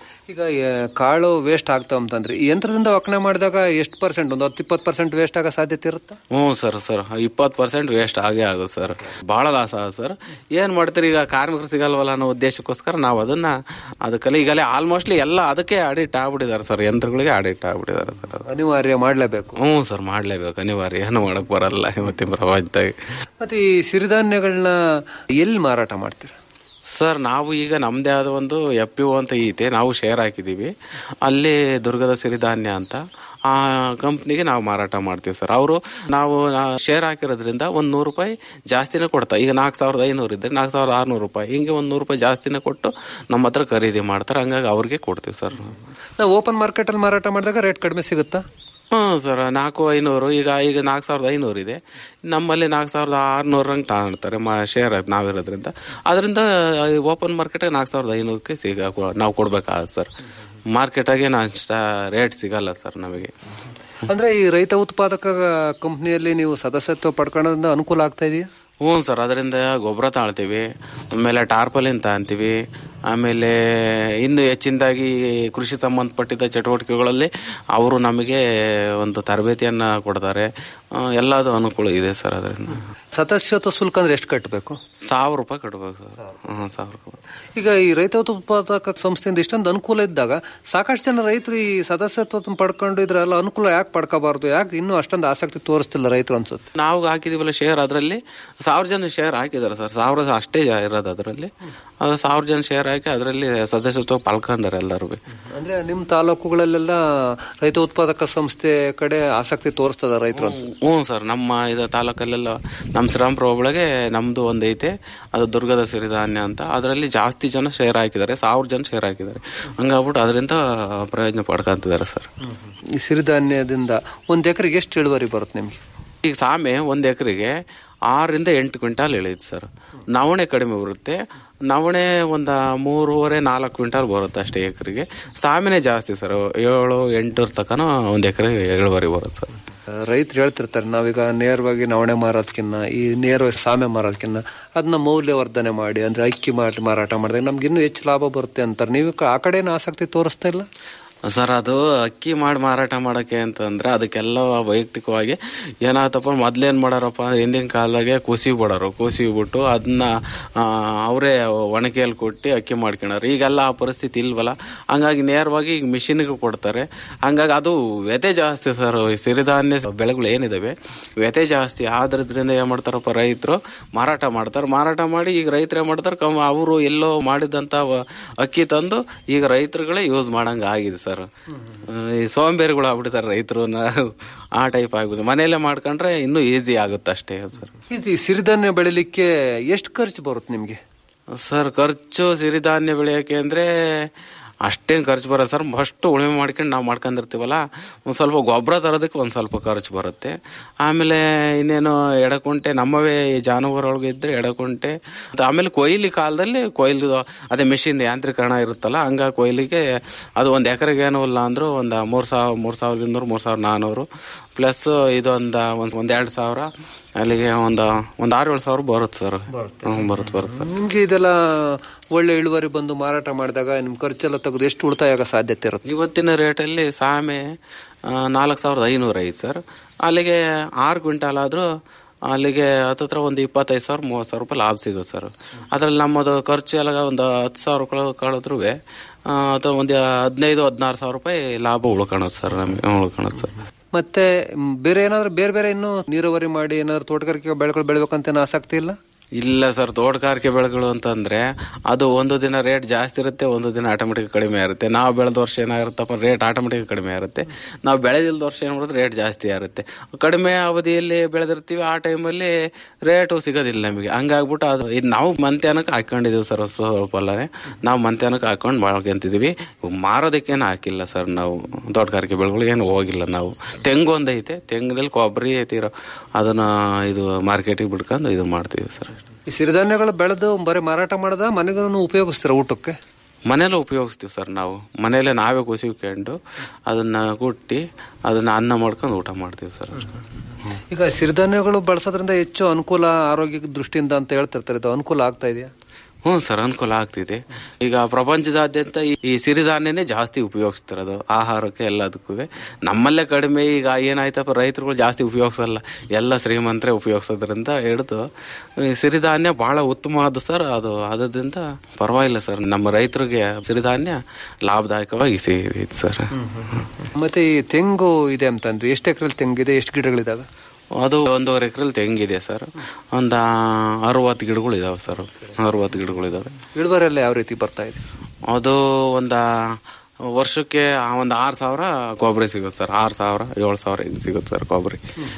ಈಗ ಆ, ಕಾಳು ವೇಸ್ಟ್ ಆಗ್ತಾವ ಅಂತಂದ್ರೆ ಈ ಯಂತ್ರದಿಂದ ಒಕ್ಕಣೆ ಮಾಡಿದಾಗ ಎಷ್ಟು ಪರ್ಸೆಂಟ್ ಒಂದು ಹತ್ತು ಇಪ್ಪತ್ತು ಪರ್ಸೆಂಟ್ ವೇಸ್ಟ್ ಆಗೋ ಸಾಧ್ಯತೆ ಇರುತ್ತಾ ಹ್ಞೂ ಸರ್ ಸರ್ ಇಪ್ಪತ್ತು ಪರ್ಸೆಂಟ್ ವೇಸ್ಟ್ ಆಗೇ ಆಗುತ್ತೆ ಸರ್ ಭಾಳ ಲಾಸ್ ಆಗುತ್ತೆ ಸರ್ ಏನು ಮಾಡ್ತೀರಿ ಈಗ ಕಾರ್ಮಿಕರು ಸಿಗಲ್ವಲ್ಲ ಅನ್ನೋ ಉದ್ದೇಶಕ್ಕೋಸ್ಕರ ನಾವು ಅದನ್ನ ಅದಕ್ಕೆಲ್ಲ ಈಗಲೇ ಆಲ್ಮೋಸ್ಟ್ಲಿ ಎಲ್ಲ ಅದಕ್ಕೆ ಅಡಿಟ್ ಆಗ್ಬಿಟ್ಟಿದ್ದಾರೆ ಸರ್ ಯಂತ್ರಗಳಿಗೆ ಅಡಿಟ್ ಆಗ್ಬಿಟ್ಟಿದ್ದಾರೆ ಸರ್ ಅದು ಅನಿವಾರ್ಯ ಮಾಡಲೇಬೇಕು ಹ್ಞೂ ಸರ್ ಮಾಡಲೇಬೇಕು ಅನಿವಾರ್ಯ ಏನು ಮಾಡಕ್ ಬರಲ್ಲ ಇವತ್ತಿನ ಪ್ರಪಂಚದಾಗ ಮತ್ತೆ ಈ ಸಿರಿಧಾನ್ಯಗಳನ್ನ ಎಲ್ಲಿ ಮಾರಾಟ ಮಾಡ್ತೀರಾ ಸರ್ ನಾವು ಈಗ ನಮ್ಮದೇ ಆದ ಒಂದು ಎಫ್ ಪಿ ಒ ಅಂತ ಐತೆ ನಾವು ಶೇರ್ ಹಾಕಿದ್ದೀವಿ ಅಲ್ಲಿ ದುರ್ಗದ ಸಿರಿಧಾನ್ಯ ಅಂತ ಆ ಕಂಪ್ನಿಗೆ ನಾವು ಮಾರಾಟ ಮಾಡ್ತೀವಿ ಸರ್ ಅವರು ನಾವು ಶೇರ್ ಹಾಕಿರೋದ್ರಿಂದ ಒಂದು ನೂರು ರೂಪಾಯಿ ಜಾಸ್ತಿನೇ ಕೊಡ್ತಾರೆ ಈಗ ನಾಲ್ಕು ಸಾವಿರದ ಐನೂರು ಇದ್ದರೆ ನಾಲ್ಕು ಸಾವಿರದ ಆರುನೂರು ರೂಪಾಯಿ ಹಿಂಗೆ ಒಂದು ನೂರು ರೂಪಾಯಿ ಜಾಸ್ತಿನೇ ಕೊಟ್ಟು ನಮ್ಮ ಹತ್ರ ಖರೀದಿ ಮಾಡ್ತಾರೆ ಹಂಗಾಗಿ ಅವ್ರಿಗೆ ಕೊಡ್ತೀವಿ ಸರ್ ನಾವು ಓಪನ್ ಮಾರ್ಕೆಟಲ್ಲಿ ಮಾರಾಟ ಮಾಡಿದಾಗ ರೇಟ್ ಕಡಿಮೆ ಸಿಗುತ್ತಾ ಹ್ಞೂ ಸರ್ ನಾಲ್ಕು ಐನೂರು ಈಗ ಈಗ ನಾಲ್ಕು ಸಾವಿರದ ಐನೂರು ಇದೆ ನಮ್ಮಲ್ಲಿ ನಾಲ್ಕು ಸಾವಿರದ ಆರುನೂರಂಗೆ ತಗೊಳ್ತಾರೆ ಮಾ ಶೇರ್ ನಾವಿರೋದ್ರಿಂದ ಅದರಿಂದ ಓಪನ್ ಮಾರ್ಕೆಟಿಗೆ ನಾಲ್ಕು ಸಾವಿರದ ಐನೂರಕ್ಕೆ ಸಿಗ ನಾವು ಕೊಡ್ಬೇಕಾಗುತ್ತೆ ಸರ್ ಮಾರ್ಕೆಟಾಗೆ ನಾ ರೇಟ್ ಸಿಗಲ್ಲ ಸರ್ ನಮಗೆ ಅಂದ್ರೆ ಈ ರೈತ ಉತ್ಪಾದಕ ಕಂಪ್ನಿಯಲ್ಲಿ ನೀವು ಸದಸ್ಯತ್ವ ಪಡ್ಕೊಳ್ಳೋದ್ರಿಂದ ಅನುಕೂಲ ಆಗ್ತಾ ಇದೆಯಾ ಹ್ಞೂ ಸರ್ ಅದರಿಂದ ಗೊಬ್ಬರ ತಾಳ್ತೀವಿ ಆಮೇಲೆ ಟಾರ್ಪಲಿನ್ ತಗೊಂತೀವಿ ಆಮೇಲೆ ಇನ್ನು ಹೆಚ್ಚಿನದಾಗಿ ಕೃಷಿ ಸಂಬಂಧಪಟ್ಟಿದ್ದ ಚಟುವಟಿಕೆಗಳಲ್ಲಿ ಅವರು ನಮಗೆ ಒಂದು ತರಬೇತಿಯನ್ನು ಕೊಡ್ತಾರೆ ಆ, ಎಲ್ಲದೂ ಅನುಕೂಲ ಇದೆ ಸರ್ ಅದರಿಂದ ಸದಸ್ಯತ್ವ ಶುಲ್ಕ ಅಂದ್ರೆ ಎಷ್ಟು ಕಟ್ಟಬೇಕು ಸಾವಿರ ರೂಪಾಯಿ ಕಟ್ಬೇಕು ಸರ್ ಹ್ಞೂ ಸಾವಿರ ರೂಪಾಯಿ ಈಗ ಈ ರೈತ ಉತ್ಪಾದಕ ಸಂಸ್ಥೆಯಿಂದ ಇಷ್ಟೊಂದು ಅನುಕೂಲ ಇದ್ದಾಗ ಸಾಕಷ್ಟು ಜನ ರೈತರು ಈ ಸದಸ್ಯತ್ವ ಪಡ್ಕೊಂಡು ಇದ್ರೆಲ್ಲ ಅನುಕೂಲ ಯಾಕೆ ಪಡ್ಕೋಬಾರ್ದು ಯಾಕೆ ಇನ್ನೂ ಅಷ್ಟೊಂದು ಆಸಕ್ತಿ ತೋರಿಸ್ತಿಲ್ಲ ರೈತರು ಅನ್ಸುತ್ತೆ ನಾವು ಹಾಕಿದೀವಲ್ಲ ಶೇರ್ ಅದರಲ್ಲಿ ಸಾವಿರ ಜನ ಶೇರ್ ಹಾಕಿದ್ದಾರೆ ಸರ್ ಸಾವಿರ ಅಷ್ಟೇ ಜ- ಇರೋದು ಅದರಲ್ಲಿ ಅದು ಸಾವಿರ ಜನ ಶೇರ್ ಹಾಕಿ ಅದರಲ್ಲಿ ಸದಸ್ಯತ್ವ ಪಾಲ್ಕೊಂಡಾರೆ ಎಲ್ಲರೂ ಅಂದ್ರೆ ನಿಮ್ಮ ತಾಲೂಕುಗಳಲ್ಲೆಲ್ಲ ರೈತ ಉತ್ಪಾದಕ ಸಂಸ್ಥೆ ಕಡೆ ಆಸಕ್ತಿ ತೋರಿಸ್ತದ ರೈತರು ಅನ್ಸುತ್ತೆ ಹ್ಞೂ ಸರ್ ನಮ್ಮ ಇದು ತಾಲೂಕಲ್ಲೆಲ್ಲ ನಮ್ಮ ಶ್ರೀರಾಮ್ಪುರ ಒಳಗೆ ನಮ್ಮದು ಒಂದು ಐತೆ ಅದು ದುರ್ಗದ ಸಿರಿಧಾನ್ಯ ಅಂತ ಅದರಲ್ಲಿ ಜಾಸ್ತಿ ಜನ ಶೇರ್ ಹಾಕಿದ್ದಾರೆ ಸಾವಿರ ಜನ ಶೇರ್ ಹಾಕಿದ್ದಾರೆ ಹಂಗಾಗ್ಬಿಟ್ಟು ಅದರಿಂದ ಪ್ರಯೋಜನ ಪಡ್ಕೊಂತಿದ್ದಾರೆ ಸರ್ ಈ ಸಿರಿಧಾನ್ಯದಿಂದ ಒಂದ್ ಎಕರೆಗೆ ಎಷ್ಟು ಇಳುವರಿ ಬರುತ್ತೆ ನಿಮ್ಗೆ ಈಗ ಸಾಮೆ ಒಂದು ಎಕರೆಗೆ ಆರರಿಂದ ಎಂಟು ಕ್ವಿಂಟಾಲ್ ಇಳಿಯುತ್ತೆ ಸರ್ ನವಣೆ ಕಡಿಮೆ ಬರುತ್ತೆ ನವಣೆ ಒಂದು ಮೂರುವರೆ ನಾಲ್ಕು ಕ್ವಿಂಟಾಲ್ ಬರುತ್ತೆ ಅಷ್ಟೇ ಎಕರೆಗೆ ಸಾಮೆನೇ ಜಾಸ್ತಿ ಸರ್ ಏಳು ಎಂಟರ ತನಕ ಒಂದು ಎಕರೆ ಇಳುವರಿ ಬರುತ್ತೆ ಸರ್ ರೈತರು ಹೇಳ್ತಿರ್ತಾರೆ ನಾವೀಗ ನೇರವಾಗಿ ನವಣೆ ಮಾರೋದಕ್ಕಿನ್ನ ಈ ನೇರವಾಗಿ ಸಾಮೆ ಮಾರೋದಕ್ಕಿನ್ನ ಅದನ್ನ ಮೌಲ್ಯವರ್ಧನೆ ಮಾಡಿ ಅಂದ್ರೆ ಅಕ್ಕಿ ಮಾಡಿ ಮಾರಾಟ ಮಾಡಿದಾಗ ನಮ್ಗೆ ಇನ್ನೂ ಹೆಚ್ಚು ಲಾಭ ಬರುತ್ತೆ ಅಂತಾರೆ ನೀವು ಆ ಕಡೆನ ಆಸಕ್ತಿ ತೋರಿಸ್ತಾ ಇಲ್ಲ ಸರ್ ಅದು ಅಕ್ಕಿ ಮಾಡಿ ಮಾರಾಟ ಮಾಡೋಕ್ಕೆ ಅಂತಂದ್ರೆ ಅದಕ್ಕೆಲ್ಲ ವೈಯಕ್ತಿಕವಾಗಿ ಏನಾಯ್ತಪ್ಪ ಮೊದ್ಲೇನು ಮಾಡಾರಪ್ಪ ಅಂದ್ರೆ ಹಿಂದಿನ ಕಾಲದಾಗೆ ಕುಸಿ ಬಿಡೋರು ಕುಸಿ ಬಿಟ್ಟು ಅದನ್ನ ಅವರೇ ಒಣಕೆಯಲ್ಲಿ ಕೊಟ್ಟು ಅಕ್ಕಿ ಮಾಡ್ಕೊಳೋರು ಈಗೆಲ್ಲ ಆ ಪರಿಸ್ಥಿತಿ ಇಲ್ವಲ್ಲ ಹಂಗಾಗಿ ನೇರವಾಗಿ ಈಗ ಮಿಷಿನ್ಗೆ ಕೊಡ್ತಾರೆ ಹಂಗಾಗಿ ಅದು ವ್ಯತೆ ಜಾಸ್ತಿ ಸರ್ ಈ ಸಿರಿಧಾನ್ಯ ಬೆಳೆಗಳು ಏನಿದಾವೆ ವ್ಯತೆ ಜಾಸ್ತಿ ಆದ್ರಿಂದ ಏನು ಮಾಡ್ತಾರಪ್ಪ ರೈತರು ಮಾರಾಟ ಮಾಡ್ತಾರೆ ಮಾರಾಟ ಮಾಡಿ ಈಗ ರೈತರು ಏನು ಮಾಡ್ತಾರೆ ಕಮ್ ಅವರು ಎಲ್ಲೋ ಮಾಡಿದಂಥ ವ- ಅಕ್ಕಿ ತಂದು ಈಗ ರೈತರುಗಳೇ ಯೂಸ್ ಮಾಡಂಗೆ ಆಗಿದೆ ಸರ್ ಈ ಸೋಂಬೇರಿಗಳು ಆಗ್ಬಿಡ್ತಾರೆ ರೈತರು ನಾವು ಆ ಟೈಪ್ ಆಗ್ಬಿಟ್ಟು ಮನೆಯಲ್ಲೇ ಮಾಡ್ಕೊಂಡ್ರೆ ಇನ್ನೂ ಈಸಿ ಆಗುತ್ತೆ ಅಷ್ಟೇ ಸರ್ ಇದು ಈ ಸಿರಿಧಾನ್ಯ ಬೆಳಿಲಿಕ್ಕೆ ಎಷ್ಟು ಖರ್ಚು ಬರುತ್ತೆ ನಿಮ್ಗೆ ಸರ್ ಖರ್ಚು ಸಿರಿಧಾನ್ಯ ಬೆಳೆಯೋಕೆ ಅಂದರೆ ಅಷ್ಟೇನು ಖರ್ಚು ಬರಲ್ಲ ಸರ್ ಫಸ್ಟ್ ಉಳುಮೆ ಮಾಡ್ಕೊಂಡು ನಾವು ಮಾಡ್ಕೊಂಡಿರ್ತೀವಲ್ಲ ಒಂದು ಸ್ವಲ್ಪ ಗೊಬ್ಬರ ತರೋದಕ್ಕೆ ಒಂದು ಸ್ವಲ್ಪ ಖರ್ಚು ಬರುತ್ತೆ ಆಮೇಲೆ ಇನ್ನೇನು ಎಡಕುಂಟೆ ನಮ್ಮವೇ ಈ ಜಾನುವಾರುಗಳಿಗೆ ಇದ್ದರೆ ಎಡಕುಂಟೆ ಮತ್ತೆ ಆಮೇಲೆ ಕೊಯ್ಲಿ ಕಾಲದಲ್ಲಿ ಕೊಯ್ಲು ಅದೇ ಮಿಷಿನ್ ಯಾಂತ್ರೀಕರಣ ಇರುತ್ತಲ್ಲ ಹಂಗ ಕೊಯ್ಲಿಗೆ ಅದು ಒಂದು ಎಕರೆಗೆ ಏನೂ ಇಲ್ಲ ಅಂದರೂ ಒಂದು ಮೂರು ಸಾವಿರ ಮೂರು ಸಾವಿರದ ಇನ್ನೂರು ಮೂರು ಸಾವಿರದ ನಾನ್ನೂರು ಪ್ಲಸ್ ಇದೊಂದು ಒಂದು ಒಂದು ಎರಡು ಸಾವಿರ ಅಲ್ಲಿಗೆ ಒಂದು ಒಂದು ಆರು ಏಳು ಸಾವಿರ ಬರುತ್ತೆ ಸರ್ ಹ್ಞೂ ಬರುತ್ತೆ ಬರುತ್ತೆ ಸರ್ ನಿಮ್ಗೆ ಇದೆಲ್ಲ ಒಳ್ಳೆ ಇಳುವರಿ ಬಂದು ಮಾರಾಟ ಮಾಡಿದಾಗ ನಿಮ್ ಖರ್ಚೆಲ್ಲ ತೆಗೆದು ಎಷ್ಟು ಉಳಿತಾಯ ಆಗೋ ಸಾಧ್ಯತೆ ಇರುತ್ತೆ ಇವತ್ತಿನ ರೇಟಲ್ಲಿ ಸಾಮೆ ನಾಲ್ಕು ಸಾವಿರದ ಐನೂರು ಐದು ಸರ್ ಅಲ್ಲಿಗೆ ಆರು ಕ್ವಿಂಟಾಲ್ ಆದರೂ ಅಲ್ಲಿಗೆ ಹತ್ತತ್ರ ಒಂದು ಇಪ್ಪತ್ತೈದು ಸಾವಿರ ಮೂವತ್ತು ಸಾವಿರ ರೂಪಾಯಿ ಲಾಭ ಸಿಗುತ್ತೆ ಸರ್ ಅದರಲ್ಲಿ ನಮ್ಮದು ಖರ್ಚು ಎಲ್ಲ ಒಂದು ಹತ್ತು ಸಾವಿರ ಕಳೆದ್ರೂ ಅಥವಾ ಒಂದು ಹದಿನೈದು ಹದಿನಾರು ಸಾವಿರ ರೂಪಾಯಿ ಲಾಭ ಉಳ್ಕೊಳೋದು ಸರ್ ನಮಗೆ ಉಳ್ಕೊಳೋದು ಸರ್ ಮತ್ತೆ ಮ್, ಬೇರೆ ಏನಾದ್ರು ಬೇರೆ ಬೇರೆ ಇನ್ನೂ ನೀರಾವರಿ ಮಾಡಿ ಏನಾದ್ರು ತೋಟಗಾರಿಕೆ ಬೆಳೆಗಳು ಬೆಳಿಬೇಕಂತ ಏನೂ ಆಸಕ್ತಿ ಇಲ್ಲ ಇಲ್ಲ ಸರ್ ತೋಟಗಾರಿಕೆ ಬೆಳೆಗಳು ಅಂತಂದ್ರೆ ಅದು ಒಂದು ದಿನ ರೇಟ್ ಜಾಸ್ತಿ ಇರುತ್ತೆ ಒಂದು ದಿನ ಆಟೋಮೆಟಿಕ್ ಕಡಿಮೆ ಇರುತ್ತೆ ನಾವು ಬೆಳೆದ ವರ್ಷ ಏನಾಗಿರುತ್ತಪ್ಪ ರೇಟ್ ಆಟೋಮೆಟಿಕ್ ಕಡಿಮೆ ಇರುತ್ತೆ ನಾವು ಬೆಳೆದಿಲ್ದ ವರ್ಷ ಏನು ಮಾಡೋದು ರೇಟ್ ಜಾಸ್ತಿ ಇರುತ್ತೆ ಕಡಿಮೆ ಅವಧಿಯಲ್ಲಿ ಬೆಳೆದಿರ್ತೀವಿ ಆ ಟೈಮಲ್ಲಿ ರೇಟು ಸಿಗೋದಿಲ್ಲ ನಮಗೆ ಹಂಗಾಗ್ಬಿಟ್ಟು ಅದು ಇದು ನಾವು ಮಂತ್ಯಾನಕ್ಕೆ ಹಾಕೊಂಡಿದ್ದೀವಿ ಸರ್ ಸ್ವಲ್ಪ ಅಲ್ಲೇ ನಾವು ಮಂತ್ಯಾನಕ್ಕೆ ಹಾಕೊಂಡು ಬಾಳ್ಕೊಂತಿದೀವಿ ಮಾರೋದಕ್ಕೇನು ಹಾಕಿಲ್ಲ ಸರ್ ನಾವು ತೋಟಗಾರಿಕೆ ಬೆಳೆಗಳು ಏನು ಹೋಗಿಲ್ಲ ನಾವು ತೆಂಗು ಒಂದೈತೆ ತೆಂಗಿನಲ್ಲಿ ಕೊಬ್ಬರಿ ಐತಿರೋ ಅದನ್ನ ಇದು ಮಾರ್ಕೆಟಿಗೆ ಬಿಡ್ಕೊಂಡು ಇದು ಮಾಡ್ತೀವಿ ಸರ್ ಈ ಸಿರಿಧಾನ್ಯಗಳು ಬೆಳೆದು ಬರೀ ಮಾರಾಟ ಮಾಡದ ಮನೆಗೂ ಉಪಯೋಗಿಸ್ತೀರ ಊಟಕ್ಕೆ ಮನೇಲೆ ಉಪಯೋಗಿಸ್ತೀವಿ ಸರ್ ನಾವು ಮನೇಲೆ ನಾವೇ ಕುಸಿಕೊಂಡು ಅದನ್ನ ಕುಟ್ಟಿ ಅದನ್ನ ಅನ್ನ ಮಾಡ್ಕೊಂಡು ಊಟ ಮಾಡ್ತೀವಿ ಸರ್ ಈಗ ಸಿರಿಧಾನ್ಯಗಳು ಬಳಸೋದ್ರಿಂದ ಹೆಚ್ಚು ಅನುಕೂಲ ಆರೋಗ್ಯ ದೃಷ್ಟಿಯಿಂದ ಅಂತ ಹೇಳ್ತಿರ್ತಾರೆ ಇದು ಅನುಕೂಲ ಆಗ್ತಾ ಇದೆಯಾ ಹ್ಞೂ ಸರ್ ಅನುಕೂಲ ಆಗ್ತಿದೆ ಈಗ ಪ್ರಪಂಚದಾದ್ಯಂತ ಈ- ಈ ಸಿರಿಧಾನ್ಯನೇ ಜಾಸ್ತಿ ಉಪಯೋಗಿಸ್ತಿರೋದು ಆಹಾರಕ್ಕೆ ಎಲ್ಲದಕ್ಕೂ ನಮ್ಮಲ್ಲೇ ಕಡಿಮೆ ಈಗ ಏನಾಯ್ತಪ್ಪ ರೈತರುಗಳು ಜಾಸ್ತಿ ಉಪಯೋಗಿಸಲ್ಲ ಎಲ್ಲ ಶ್ರೀಮಂತರೇ ಉಪಯೋಗಿಸೋದ್ರಿಂದ ಹಿಡಿದು ಈ ಸಿರಿಧಾನ್ಯ ಬಹಳ ಉತ್ತಮವಾದ ಸರ್ ಅದು ಅದರಿಂದ ಪರವಾಗಿಲ್ಲ ಸರ್ ನಮ್ಮ ರೈತರಿಗೆ ಸಿರಿಧಾನ್ಯ ಲಾಭದಾಯಕವಾಗಿ ಸಿಗಿದೆ ಸರ್ ಮತ್ತೆ ಈ ತೆಂಗು ಇದೆ ಅಂತಂದ್ರೆ ಎಷ್ಟು ಎಕರೆ ತೆಂಗಿದೆ ಎಷ್ಟು ಗಿಡಗಳಿದಾವೆ ಅದು ಒಂದೂವರೆ ಎಕರೆಲಿ ತೆಂಗಿದೆ ಸರ್ ಒಂದು ಅರವತ್ತು ಗಿಡಗಳು ಇದಾವೆ ಸರ್ ಅರವತ್ತು ಗಿಡಗಳು ಇದಾವೆ ಇಳುವರೆಲ್ಲ ಯಾವ ರೀತಿ ಬರ್ತಾ ಇದೆ ಅದು ಒಂದು ವರ್ಷಕ್ಕೆ ಒಂದು ಆರು ಸಾವಿರ ಕೊಬ್ಬರಿ ಸಿಗುತ್ತೆ ಸರ್ ಆರು ಸಾವಿರ ಏಳು ಸಾವಿರ ಹಿಂಗೆ ಸಿಗುತ್ತೆ ಸರ್ ಕೊಬ್ಬರಿ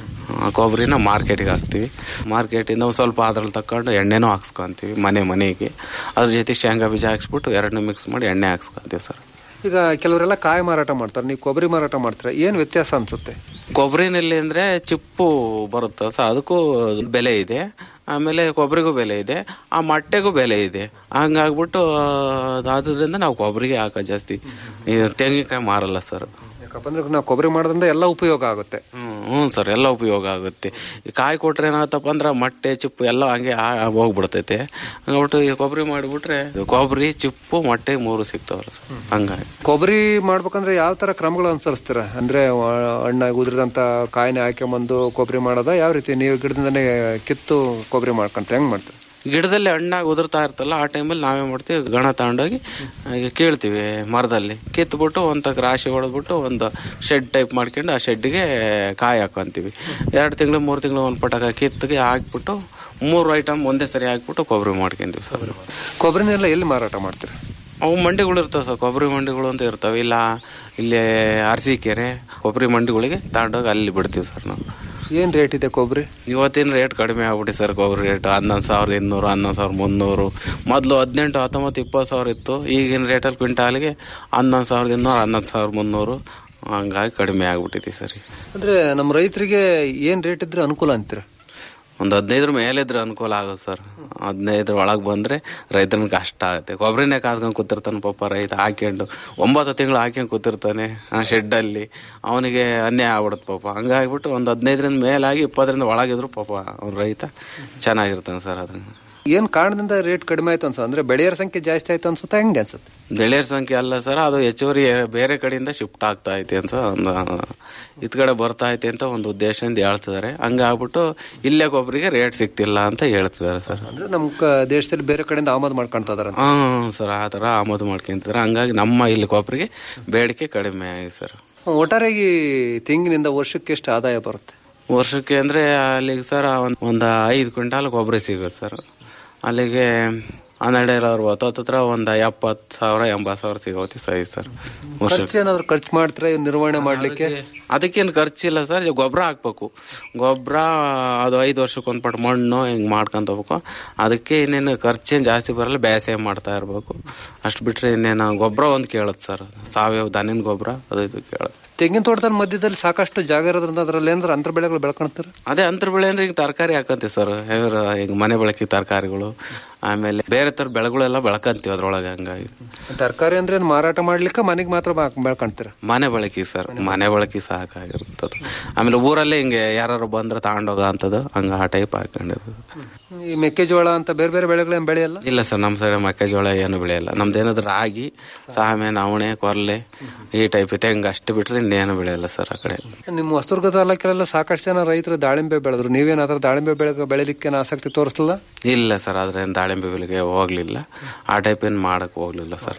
ಆ ಕೊಬ್ಬರಿನ ಮಾರ್ಕೆಟಿಗೆ ಹಾಕ್ತೀವಿ ಮಾರ್ಕೆಟಿಂದ ಒಂದು ಸ್ವಲ್ಪ ಅದ್ರಲ್ಲಿ ತಕೊಂಡು ಎಣ್ಣೆನೂ ಹಾಕ್ಸ್ಕೊಂತೀವಿ ಮನೆ ಮನೆಗೆ ಅದ್ರ ಜೊತೆ ಶೇಂಗಾ ಬೀಜ ಹಾಕ್ಸ್ಬಿಟ್ಟು ಎರಡನ್ನೂ ಮಿಕ್ಸ್ ಮಾಡಿ ಎಣ್ಣೆ ಹಾಕ್ಸ್ಕೊಂತೀವಿ ಸರ್ ಈಗ ಕೆಲವರೆಲ್ಲ ಕಾಯಿ ಮಾರಾಟ ಮಾಡ್ತಾರೆ ನೀವು ಕೊಬ್ಬರಿ ಮಾರಾಟ ಮಾಡ್ತೀರಾ ಏನು ವ್ಯತ್ಯಾಸ ಅನ್ಸುತ್ತೆ ಕೊಬ್ಬರಿನಲ್ಲಿ ಅಂದರೆ ಚಿಪ್ಪು ಬರುತ್ತೆ ಸರ್ ಅದಕ್ಕೂ ಬೆಲೆ ಇದೆ ಆಮೇಲೆ ಕೊಬ್ಬರಿಗೂ ಬೆಲೆ ಇದೆ ಆ ಮೊಟ್ಟೆಗೂ ಬೆಲೆ ಇದೆ ಹಂಗಾಗ್ಬಿಟ್ಟು ಅದಾದ್ರಿಂದ ನಾವು ಕೊಬ್ಬರಿಗೆ ಹಾಕೋದು ಜಾಸ್ತಿ ಈ ತೆಂಗಿನಕಾಯಿ ಮಾರಲ್ಲ ಸರ್ ಯಾಕಪ್ಪ ಅಂದ್ರೆ ನಾವು ಕೊಬ್ಬರಿ ಮಾಡೋದ್ರಿಂದ ಎಲ್ಲ ಉಪಯೋಗ ಆಗುತ್ತೆ ಹ್ಞೂ ಸರ್ ಎಲ್ಲ ಉಪಯೋಗ ಆಗುತ್ತೆ ಈ ಕಾಯಿ ಕೊಟ್ರೆ ಏನಾಗತ್ತಪ್ಪ ಅಂದ್ರೆ ಮೊಟ್ಟೆ ಚಿಪ್ಪು ಎಲ್ಲ ಹಂಗೆ ಆ- ಹೋಗ್ಬಿಡ್ತೈತೆ ಹಂಗಾಗ್ಬಿಟ್ಟು ಈ ಕೊಬ್ಬರಿ ಮಾಡಿಬಿಟ್ರೆ ಕೊಬ್ಬರಿ ಚಿಪ್ಪು ಮೊಟ್ಟೆ ಮೂರು ಸಿಗ್ತಾವಲ್ಲ ಸರ್ ಹಂಗಾಗಿ ಕೊಬ್ಬರಿ ಮಾಡ್ಬೇಕಂದ್ರೆ ಯಾವ ತರ ಕ್ರಮಗಳು ಅನುಸರಿಸ್ತೀರಾ ಅಂದ್ರೆ ವ- ಹಣ್ಣಾಗಿ ಉದ್ರದಂತ ಕಾಯಿನ ಹಾಕ್ಕೊಂಬಂದು ಕೊಬ್ಬರಿ ಮಾಡೋದ ಯಾವ ರೀತಿ ನೀವು ಗಿಡದಿಂದನೇ ಕಿತ್ತು ಕೊಬ್ಬರಿ ಮಾಡ್ಕೊಂತ ಹೆಂಗ್ ಮಾಡ್ತೀರಾ ಗಿಡದಲ್ಲಿ ಹಣ್ಣಾಗಿ ಉದುರ್ತಾ ಇರ್ತಲ್ಲ ಆ ಟೈಮಲ್ಲಿ ನಾವೇ ಮಾಡ್ತೀವಿ ಗಣ ತಗೊಂಡೋಗಿ ಹಾಗೆ ಕೇಳ್ತೀವಿ ಮರದಲ್ಲಿ ಕಿತ್ಬಿಟ್ಟು ಒಂದು ತಕ್ಕ ರಾಶಿ ಹೊಡೆದ್ಬಿಟ್ಟು ಒಂದು ಶೆಡ್ ಟೈಪ್ ಮಾಡ್ಕೊಂಡು ಆ ಶೆಡ್ಗೆ ಕಾಯಿ ಹಾಕೊಂತೀವಿ ಎರಡು ತಿಂಗಳು ಮೂರು ತಿಂಗಳು ಒಂದು ಪಟಾಕ ಕಿತ್ತಿಗೆ ಹಾಕ್ಬಿಟ್ಟು ಮೂರು ಐಟಮ್ ಒಂದೇ ಸರಿ ಹಾಕ್ಬಿಟ್ಟು ಕೊಬ್ಬರಿ ಮಾಡ್ಕೊಂತೀವಿ ಸರ್ ಕೊಬ್ಬರಿನೆಲ್ಲ ಎಲ್ಲಿ ಮಾರಾಟ ಮಾಡ್ತೀರಾ ಅವು ಮಂಡಿಗಳು ಇರ್ತಾವೆ ಸರ್ ಕೊಬ್ಬರಿ ಮಂಡಿಗಳು ಅಂತ ಇರ್ತವೆ ಇಲ್ಲ ಇಲ್ಲಿ ಅರಸೀಕೆರೆ ಕೊಬ್ಬರಿ ಮಂಡಿಗಳಿಗೆ ತಗೊಂಡೋಗಿ ಅಲ್ಲಿ ಬಿಡ್ತೀವಿ ಸರ್ ನಾವು ಏನ್ ರೇಟ್ ಇದೆ ಕೊಬ್ಬರಿ ಇವತ್ತಿನ ರೇಟ್ ಕಡಿಮೆ ಆಗ್ಬಿಟ್ಟು ಸರ್ ಕೊಬ್ಬರಿ ರೇಟ್ ಹನ್ನೊಂದು ಸಾವಿರದ ಇನ್ನೂರು ಹನ್ನೊಂದು ಸಾವಿರದ ಮುನ್ನೂರು ಮೊದಲು ಹದಿನೆಂಟು ಹತ್ತೊಂಬತ್ತು ಇಪ್ಪತ್ತು ಸಾವಿರ ಇತ್ತು ಈಗಿನ ರೇಟಲ್ಲಿ ಕ್ವಿಂಟಾಲ್ಗೆ ಹನ್ನೊಂದು ಸಾವಿರದ ಇನ್ನೂರು ಹನ್ನೊಂದು ಸಾವಿರದ ಮುನ್ನೂರು ಹಂಗಾಗಿ ಕಡಿಮೆ ಆಗ್ಬಿಟ್ಟಿದೆ ಸರ್ ಅಂದ್ರೆ ನಮ್ಮ ರೈತರಿಗೆ ಏನ್ ರೇಟ್ ಇದ್ರೆ ಅನುಕೂಲ ಅಂತೀರಾ ಒಂದು ಹದಿನೈದರ ಮೇಲೆ ಇದ್ರೆ ಅನುಕೂಲ ಆಗುತ್ತೆ ಸರ್ ಹದಿನೈದರ ಒಳಗೆ ಬಂದರೆ ರೈತನಿಗೆ ಕಷ್ಟ ಆಗುತ್ತೆ ಕೊಬ್ಬರಿನೇ ಕಾದ್ಕೊಂಡು ಕೂತಿರ್ತಾನೆ ಪಾಪ ರೈತ ಹಾಕ್ಕೊಂಡು ಒಂಬತ್ತು ತಿಂಗಳು ಹಾಕ್ಕೊಂಡು ಕೂತಿರ್ತಾನೆ ಆ ಶೆಡ್ಡಲ್ಲಿ ಅವನಿಗೆ ಅನ್ಯಾಯ ಆಗ್ಬಿಡುತ್ತೆ ಪಾಪ ಹಂಗಾಗ್ಬಿಟ್ಟು ಒಂದು ಹದಿನೈದರಿಂದ ಮೇಲಾಗಿ ಇಪ್ಪತ್ತರಿಂದ ಒಳಗಿದ್ರು ಪಾಪ ಅವ್ನ ರೈತ ಚೆನ್ನಾಗಿರ್ತಾನೆ ಸರ್ ಅದನ್ನ ಏನ್ ಕಾರಣದಿಂದ ರೇಟ್ ಕಡಿಮೆ ಆಯ್ತು ಅನ್ಸ ಅಂದ್ರೆ ಬೆಳೆಯರ ಸಂಖ್ಯೆ ಜಾಸ್ತಿ ಆಯ್ತು ಅನ್ಸುತ್ತಾ ಹೆಂಗೆ ಅನ್ಸುತ್ತೆ ಗೆಳೆಯರ ಸಂಖ್ಯೆ ಅಲ್ಲ ಸರ್ ಅದು ಹೆಚ್ಚುವರಿ ಬೇರೆ ಕಡೆಯಿಂದ ಶಿಫ್ಟ್ ಆಗ್ತಾ ಐತೆ ಅಂತ ಒಂದು ಇತ್ ಕಡೆ ಬರ್ತಾ ಐತೆ ಅಂತ ಒಂದು ಉದ್ದೇಶದಿಂದ ಹೇಳ್ತಿದ್ದಾರೆ ಹಂಗಾಗ್ಬಿಟ್ಟು ಇಲ್ಲೇ ಒಬ್ಬರಿಗೆ ರೇಟ್ ಸಿಗ್ತಿಲ್ಲ ಅಂತ ಹೇಳ್ತಿದ್ದಾರೆ ಸರ್ ಅಂದ್ರೆ ನಮ್ ಕ- ದೇಶದಲ್ಲಿ ಬೇರೆ ಕಡೆಯಿಂದ ಆಮದು ಮಾಡ್ಕೊಂತ ಇದಾರೆ ಹಾಂ ಸರ್ ಆ ಥರ ಆಮದು ಮಾಡ್ಕೊಂತಿದ್ದಾರೆ ಹಂಗಾಗಿ ನಮ್ಮ ಇಲ್ಲಿ ಕೊಬ್ಬರಿಗೆ ಬೇಡಿಕೆ ಕಡಿಮೆ ಆಗಿದೆ ಸರ್ ಒಟ್ಟಾರೆಯಾಗಿ ತೆಂಗಿನಿಂದ ವರ್ಷಕ್ಕೆ ಎಷ್ಟು ಆದಾಯ ಬರುತ್ತೆ ವರ್ಷಕ್ಕೆ ಅಂದರೆ ಅಲ್ಲಿಗೆ ಸರ್ ಒಂದು ಒಂದು ಐದು ಕ್ವಿಂಟಾಲ್ ಕೊಬ್ಬರಿ ಸಿಗುತ್ತೆ ಸರ್ ಅಲ್ಲಿಗೆ ಹನ್ನೆರಡು ಅರವತ್ತು ಹತ್ತತ್ರ ಒಂದು ಎಪ್ಪತ್ತು ಸಾವಿರ ಎಂಬತ್ತು ಸಾವಿರ ಸಿಗೋತಿ ಸರಿ ಸರ್ ವರ್ಷಕ್ಕೆ ಖರ್ಚು ಏನಾದ್ರು ಖರ್ಚು ಮಾಡ್ತಾರೆ ನಿರ್ವಹಣೆ ಮಾಡ್ಲಿಕ್ಕೆ ಅದಕ್ಕೇನು ಖರ್ಚಿಲ್ಲ ಸರ್ ಗೊಬ್ಬರ ಹಾಕ್ಬೇಕು ಗೊಬ್ಬರ ಅದು ಐದು ವರ್ಷಕ್ಕೆ ಒಂದು ಪಟ್ಟು ಮಣ್ಣು ಹಿಂಗೆ ಮಾಡ್ಕೊಂತ ಹೋಗ್ಬೇಕು ಅದಕ್ಕೆ ಇನ್ನೇನು ಖರ್ಚೇನು ಜಾಸ್ತಿ ಬರಲ್ಲ ಬೇಸಾಯ ಮಾಡ್ತಾ ಇರಬೇಕು ಅಷ್ಟು ಬಿಟ್ರೆ ಇನ್ನೇನು ಗೊಬ್ಬರ ಒಂದು ಕೇಳುತ್ತೆ ಸರ್ ಸಾವಯವ ದನಿನ ಗೊಬ್ಬರ ಅದು ಇದು ಕೇಳುತ್ತೆ ತೆಂಗಿನ ತೋಟದಲ್ಲಿ ಮಧ್ಯದಲ್ಲಿ ಸಾಕಷ್ಟು ಜಾಗ ಇರೋದ್ರಿಂದ ಅದ್ರಲ್ಲಿ ಏನಾದ್ರು ಅಂತರ ಬೆಳೆಗಳು ಬೆಳ್ಕೊಂತಾರೆ ಅದೇ ಅಂತರ ಬೆಳೆ ಅಂದ್ರೆ ಈಗ ತರಕಾರಿ ಹಾಕಂತೀವಿ ಸರ್ ಹೇವ್ರ ಈಗ ಮನೆ ಬಳಕೆ ತರಕಾರಿಗಳು ಆಮೇಲೆ ಬೇರೆ ಥರ ಬೆಳೆಗಳೆಲ್ಲ ಬೆಳ್ಕಂತೀವಿ ಅದ್ರೊಳಗೆ ಹಂಗಾಗಿ ತರಕಾರಿ ಅಂದ್ರೆ ಏನ್ ಮಾರಾಟ ಮಾಡ್ಲಿಕ್ಕೆ ಮನೆಗೆ ಮಾತ್ರ ಬಾ- ಬೆಳ್ಕೊಂತೀರ ಮನೆ ಬಳಕೆ ಸರ್ ಮನೆ ಬಳಕೆ ಸಾಕಾಗಿರ್ತದೆ ಆಮೇಲೆ ಊರಲ್ಲೇ ಹಿಂಗೆ ಯಾರು ಬಂದ್ರೆ ತಗೊಂಡೋಗ ಅಂತದ್ದು ಹಂಗ ಆ ಟೈಪ್ ಹಾಕೊಂಡಿರೋದು ಈ ಮೆಕ್ಕೆಜೋಳ ಅಂತ ಬೇರೆ ಬೇರೆ ಬೆಳೆಗಳೇನ್ ಬೆಳೆಯಲ್ಲ ಇಲ್ಲ ಸರ್ ನಮ್ಮ ಸೈಡ್ ಮೆಕ್ಕೆಜೋಳ ಏನು ಬೆಳೆಯಲ್ಲ ನಮ್ದು ಏನಾದ್ರು ರಾಗಿ ಸಾಮೆ ನವಣೆ ಕೊರ್ಲೆ ಈ ಟೈಪ್ ತೆಂಗು ಅಷ್ಟು ಬಿಟ್ರೆ ಇನ್ನೇನು ಬೆಳೆಯಲ್ಲ ಸರ್ ಆ ಕಡೆ ನಿಮ್ಮ ಹೊಸದುರ್ಗ ತಾಲೂಕಲ್ಲೆಲ್ಲ ಸಾಕಷ್ಟು ಜನ ರೈತರು ದಾಳಿಂಬೆ ಬೆಳೆದ್ರು ನೀವೇನಾದ್ರೂ ದಾಳಿಂಬೆ ಬೆಳೆ ಬೆಳಿಲಿಕ್ಕೆ ಆಸಕ್ತಿ ತೋರಿಸಲಿಲ್ಲ ಇಲ್ಲ ಸರ್ ಆದ್ರೆ ಏನು ದಾಳಿಂಬೆ ಬೆಲೆಗೆ ಹೋಗ್ಲಿಲ್ಲ ಆ ಟೈಪ್ ಏನು ಮಾಡಕ್ ಹೋಗ್ಲಿಲ್ಲ ಸರ್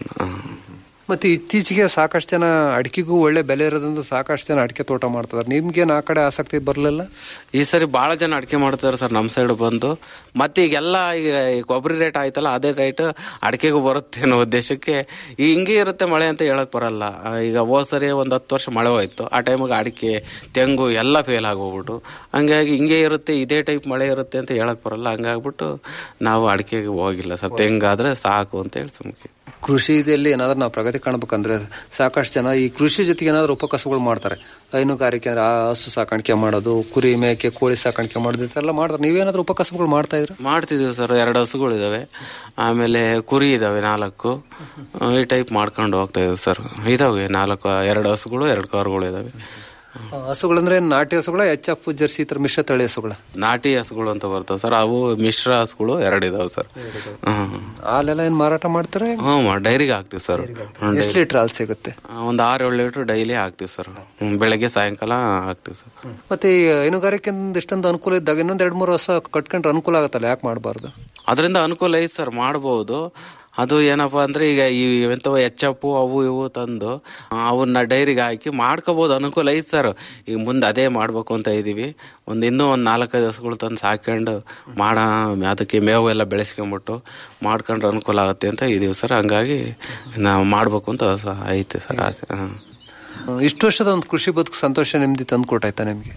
ಮತ್ತೆ ಇತ್ತೀಚೆಗೆ ಸಾಕಷ್ಟು ಜನ ಅಡಿಕೆಗೂ ಒಳ್ಳೆ ಬೆಲೆ ಇರೋದ್ರಿಂದ ಸಾಕಷ್ಟು ಜನ ಅಡಿಕೆ ತೋಟ ಮಾಡ್ತಿದ್ದಾರೆ ನಿಮ್ಗೇನು ಆ ಕಡೆ ಆಸಕ್ತಿ ಬರಲಿಲ್ಲ ಈ ಸರಿ ಭಾಳ ಜನ ಅಡಿಕೆ ಮಾಡ್ತಾರೆ ಸರ್ ನಮ್ಮ ಸೈಡ್ ಬಂದು ಮತ್ತೆ ಈಗೆಲ್ಲ ಈಗ ಈ ಕೊಬ್ಬರಿ ರೇಟ್ ಆಯ್ತಲ್ಲ ಅದೇ ರೇಟ್ ಅಡಿಕೆಗೂ ಬರುತ್ತೆ ಅನ್ನೋ ಉದ್ದೇಶಕ್ಕೆ ಈ ಹಿಂಗೆ ಇರುತ್ತೆ ಮಳೆ ಅಂತ ಹೇಳಕ್ ಬರಲ್ಲ ಆ, ಈಗ ಹೋದ್ ಸರಿ ಒಂದು ಹತ್ತು ವರ್ಷ ಮಳೆ ಹೋಯ್ತು ಆ ಟೈಮಿಗೆ ಅಡಿಕೆ ತೆಂಗು ಎಲ್ಲ ಫೇಲ್ ಆಗೋಗ್ಬಿಟ್ಟು ಹಂಗಾಗಿ ಹಿಂಗೆ ಇರುತ್ತೆ ಇದೇ ಟೈಪ್ ಮಳೆ ಇರುತ್ತೆ ಅಂತ ಹೇಳಕ್ ಬರಲ್ಲ ಹಂಗಾಗ್ಬಿಟ್ಟು ನಾವು ಅಡಿಕೆಗೆ ಹೋಗಿಲ್ಲ ಸರ್ ತೆಂಗಾದ್ರೆ ಸಾಕು ಅಂತ ಹೇಳಿ ಸುಮ್ಕೆ ಕೃಷಿ ಇದೆಯಲ್ಲಿ ಏನಾದ್ರೂ ನಾವು ಪ್ರಗತಿ ಕಾಣ್ಬೇಕಂದ್ರೆ ಸಾಕಷ್ಟು ಜನ ಈ ಕೃಷಿ ಜೊತೆಗೆ ಏನಾದ್ರು ಉಪಕಸಬುಗಳು ಮಾಡ್ತಾರೆ ಹೈನುಗಾರಿಕೆ ಅಂದ್ರೆ ಆ ಹಸು ಸಾಕಾಣಿಕೆ ಮಾಡೋದು ಕುರಿ ಮೇಕೆ ಕೋಳಿ ಸಾಕಾಣಿಕೆ ಮಾಡೋದು ಇದೆಲ್ಲ ಮಾಡ್ತಾರೆ ನೀವೇನಾದ್ರೂ ಉಪಕಸಬುಗಳು ಮಾಡ್ತಾ ಇದ್ರ ಮಾಡ್ತಿದೀವಿ ಸರ್ ಎರಡು ಹಸುಗಳಿದಾವೆ ಆಮೇಲೆ ಕುರಿ ಇದಾವೆ ನಾಲ್ಕು ಆ, ಈ ಟೈಪ್ ಮಾಡ್ಕೊಂಡು ಹೋಗ್ತಾ ಇದೀವಿ ಸರ್ ಇದಾವೆ ನಾಲ್ಕು ಎರಡು ಹಸುಗಳು ಎರಡು ಕರುಗಳು ಇದಾವೆ ಹಸುಗಳಂದ್ರೆ ನಾಟಿ ಹಸುಗಳ ಎಚ್ ಎಫ್ ಜರ್ಸಿ ಈ ತರ ಮಿಶ್ರ ತಳಿ ಹಸುಗಳ ನಾಟಿ ಹಸುಗಳು ಅಂತ ಬರ್ತವೆ ಸರ್ ಅವು ಮಿಶ್ರ ಹಸುಗಳು ಎರಡು ಇದಾವೆ ಸರ್ ಹ್ಮ್ ಹಾಲೆಲ್ಲ ಏನ್ ಮಾರಾಟ ಮಾಡ್ತಾರೆ ಹ್ಮ್ ಡೈರಿಗೆ ಹಾಕ್ತಿವಿ ಸರ್ ಎಷ್ಟು ಲೀಟರ್ ಹಾಲು ಸಿಗುತ್ತೆ ಒಂದು ಆರು ಏಳು ಲೀಟರ್ ಡೈಲಿ ಹಾಕ್ತಿವಿ ಸರ್ ಹ್ಮ್, ಬೆಳಗ್ಗೆ ಸಾಯಂಕಾಲ ಹಾಕ್ತಿವಿ ಸರ್ ಮತ್ತೆ ಈ ಹೈನುಗಾರಿಕೆ ಇಷ್ಟೊಂದು ಅನುಕೂಲ ಇದ್ದಾಗ ಇನ್ನೊಂದ್ ಎರಡ್ ಮೂರು ವರ್ಷ ಕಟ್ಕೊಂಡ್ರೆ ಅನುಕೂಲ ಆಗತ್ತಲ್ಲ ಯಾಕೆ ಮಾಡಬಾರ್ದು ಅದರಿಂದ ಅನುಕೂಲ ಐತೆ ಸರ್ ಮಾಡ್ಬೋದು ಅದು ಏನಪ್ಪಾ ಅಂದ್ರೆ ಈಗ ಈ ಎಂತವ ಎಚ್ಚಪ್ಪು ಅವು ಇವು ತಂದು ಆ, ಅವನ್ನ ಡೈರಿಗೆ ಹಾಕಿ ಮಾಡ್ಕೋಬಹುದು ಅನುಕೂಲ ಐತೆ ಸರ್ ಈಗ ಮುಂದೆ ಅದೇ ಮಾಡ್ಬೇಕು ಅಂತ ಇದೀವಿ ಒಂದು ಇನ್ನೂ ಒಂದು ನಾಲ್ಕೈದು ಹಸುಗಳು ತಂದು ಸಾಕೊಂಡು ಮಾಡ ಅದಕ್ಕೆ ಮೇವು ಎಲ್ಲ ಬೆಳೆಸ್ಕೊಂಬಿಟ್ಟು ಮಾಡ್ಕೊಂಡ್ರೆ ಅನುಕೂಲ ಆಗುತ್ತೆ ಅಂತ ಇದೀವಿ ಸರ್ ಹಂಗಾಗಿ ನಾವು ಮಾಡ್ಬೇಕು ಅಂತ ಸ- ಐತೆ ಸರ್ ಆಸೆ ಹಾಂ ಇಷ್ಟು ವರ್ಷದ ಒಂದು ಕೃಷಿ ಬದುಕು ಸಂತೋಷ ನೆಮ್ಮದಿ ತಂದು ಕೊಟ್ಟಾಯ್ತಾ ನಿಮ್ಗೆ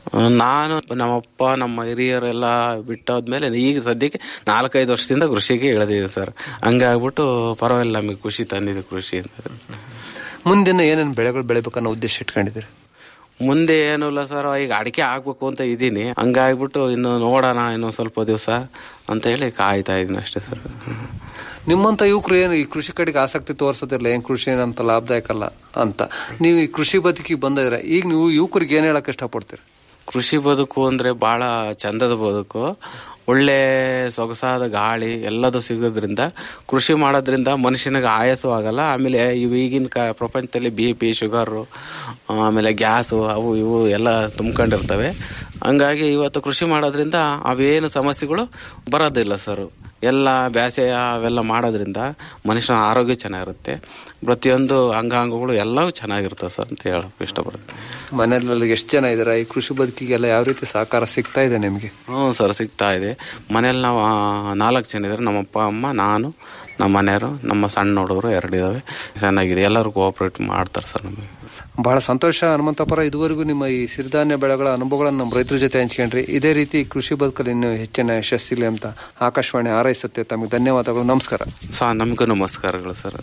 ನಾನು ನಮ್ಮಪ್ಪ ನಮ್ಮ ಹಿರಿಯರೆಲ್ಲ ಬಿಟ್ಟೋದ್ಮೇಲೆ ಈಗ ಸದ್ಯಕ್ಕೆ ನಾಲ್ಕೈದು ವರ್ಷದಿಂದ ಕೃಷಿಗೆ ಇಳಿದಿದೆ ಸರ್ ಹಂಗಾಗ್ಬಿಟ್ಟು ಪರವಾಗಿಲ್ಲ ನಮಗೆ ಖುಷಿ ತಂದಿದೆ ಕೃಷಿ ಅಂತ ಮುಂದಿನ ಏನೇನು ಬೆಳೆಗಳು ಬೆಳಿಬೇಕನ್ನೋ ಉದ್ದೇಶ ಇಟ್ಕೊಂಡಿದ್ದೀರಿ ಮುಂದೆ ಏನೂ ಇಲ್ಲ ಸರ್ ಈಗ ಅಡಿಕೆ ಹಾಕ್ಬೇಕು ಅಂತ ಇದ್ದೀನಿ ಹಂಗಾಗ್ಬಿಟ್ಟು ಇನ್ನು ನೋಡೋಣ ಇನ್ನು ಸ್ವಲ್ಪ ದಿವಸ ಅಂತ ಹೇಳಿ ಕಾಯ್ತಾ ಇದ್ದೀನಿ ಅಷ್ಟೇ ಸರ್ ನಿಮ್ಮಂತ ಯುವಕರು ಏನು ಈ ಕೃಷಿ ಕಡೆಗೆ ಆಸಕ್ತಿ ತೋರಿಸೋದಿಲ್ಲ ಏನ್ ಕೃಷಿ ಏನಂತ ಲಾಭದಾಯಕ ಅಲ್ಲ ಅಂತ ನೀವು ಈ ಕೃಷಿ ಬದುಕಿಗೆ ಬಂದಿದ್ರೆ ಈಗ ನೀವು ಯುವಕರಿಗೆ ಏನ್ ಹೇಳಕ್ ಇಷ್ಟಪಡ್ತೀರಿ ಕೃಷಿ ಬದುಕು ಅಂದ್ರೆ ಬಹಳ ಚಂದದ ಬದುಕು ಒಳ್ಳೆ ಸೊಗಸಾದ ಗಾಳಿ ಎಲ್ಲದು ಸಿಗೋದ್ರಿಂದ ಕೃಷಿ ಮಾಡೋದ್ರಿಂದ ಮನುಷ್ಯನಿಗೆ ಆಯಾಸು ಆಗಲ್ಲ ಆಮೇಲೆ ಇವು ಈಗಿನ ಕ ಪ್ರಪಂಚದಲ್ಲಿ ಬಿ ಪಿ ಶುಗರು ಆಮೇಲೆ ಗ್ಯಾಸು ಅವು ಇವು ಎಲ್ಲ ತುಂಬ್ಕೊಂಡಿರ್ತವೆ ಹಂಗಾಗಿ ಇವತ್ತು ಕೃಷಿ ಮಾಡೋದ್ರಿಂದ ಅವೇನು ಸಮಸ್ಯೆಗಳು ಬರೋದಿಲ್ಲ ಸರ್ ಎಲ್ಲ ಬ್ಯಾಸೆಯ ಅವೆಲ್ಲ ಮಾಡೋದ್ರಿಂದ ಮನುಷ್ಯನ ಆರೋಗ್ಯ ಚೆನ್ನಾಗಿರುತ್ತೆ ಪ್ರತಿಯೊಂದು ಅಂಗಾಂಗಗಳು ಎಲ್ಲವೂ ಚೆನ್ನಾಗಿರ್ತವೆ ಸರ್ ಅಂತ ಹೇಳಕ್ ಇಷ್ಟಪಡ್ತೀನಿ ಮನೆಯಲ್ಲಿ ಎಷ್ಟು ಜನ ಇದಾರೆ ಈ ಕೃಷಿ ಬದುಕಿಗೆಲ್ಲ ಯಾವ ರೀತಿ ಸಹಕಾರ ಸಿಗ್ತಾ ಇದೆ ನಿಮ್ಗೆ ಹ್ಞೂ ಸರ್ ಸಿಗ್ತಾ ಇದೆ ಮನೇಲಿ ನಾವು ಆ, ನಾಲ್ಕು ಜನ ಇದ್ದಾರೆ ನಮ್ಮಪ್ಪ ಅಮ್ಮ ನಾನು ನಮ್ಮ ಮನೆಯವರು ನಮ್ಮ ಸಣ್ಣ ಹುಡುಗರು ಎರಡು ಇದಾವೆ ಚೆನ್ನಾಗಿದೆ ಎಲ್ಲರೂ ಕೋಆಪ್ರೇಟ್ ಮಾಡ್ತಾರೆ ಸರ್ ನಮಗೆ ಬಹಳ ಸಂತೋಷ ಹನುಮಂತಪುರ ಇದುವರೆಗೂ ನಿಮ್ಮ ಈ ಸಿರಿಧಾನ್ಯ ಬೆಳೆಗಳ ಅನುಭವಗಳನ್ನು ನಮ್ಮ ರೈತರ ಜೊತೆ ಹಂಚ್ಕೊಂಡ್ರಿ ಇದೇ ರೀತಿ ಕೃಷಿ ಬದುಕಲ್ಲಿ ಇನ್ನೂ ಹೆಚ್ಚಿನ ಯಶಸ್ಸಿಲ್ಲ ಅಂತ ಆಕಾಶವಾಣಿ ಹಾರೈಸುತ್ತೆ ತಮಗೆ ಧನ್ಯವಾದಗಳು ನಮಸ್ಕಾರ ಸಾ ನಮಗೂ ನಮಸ್ಕಾರಗಳು ಸರ್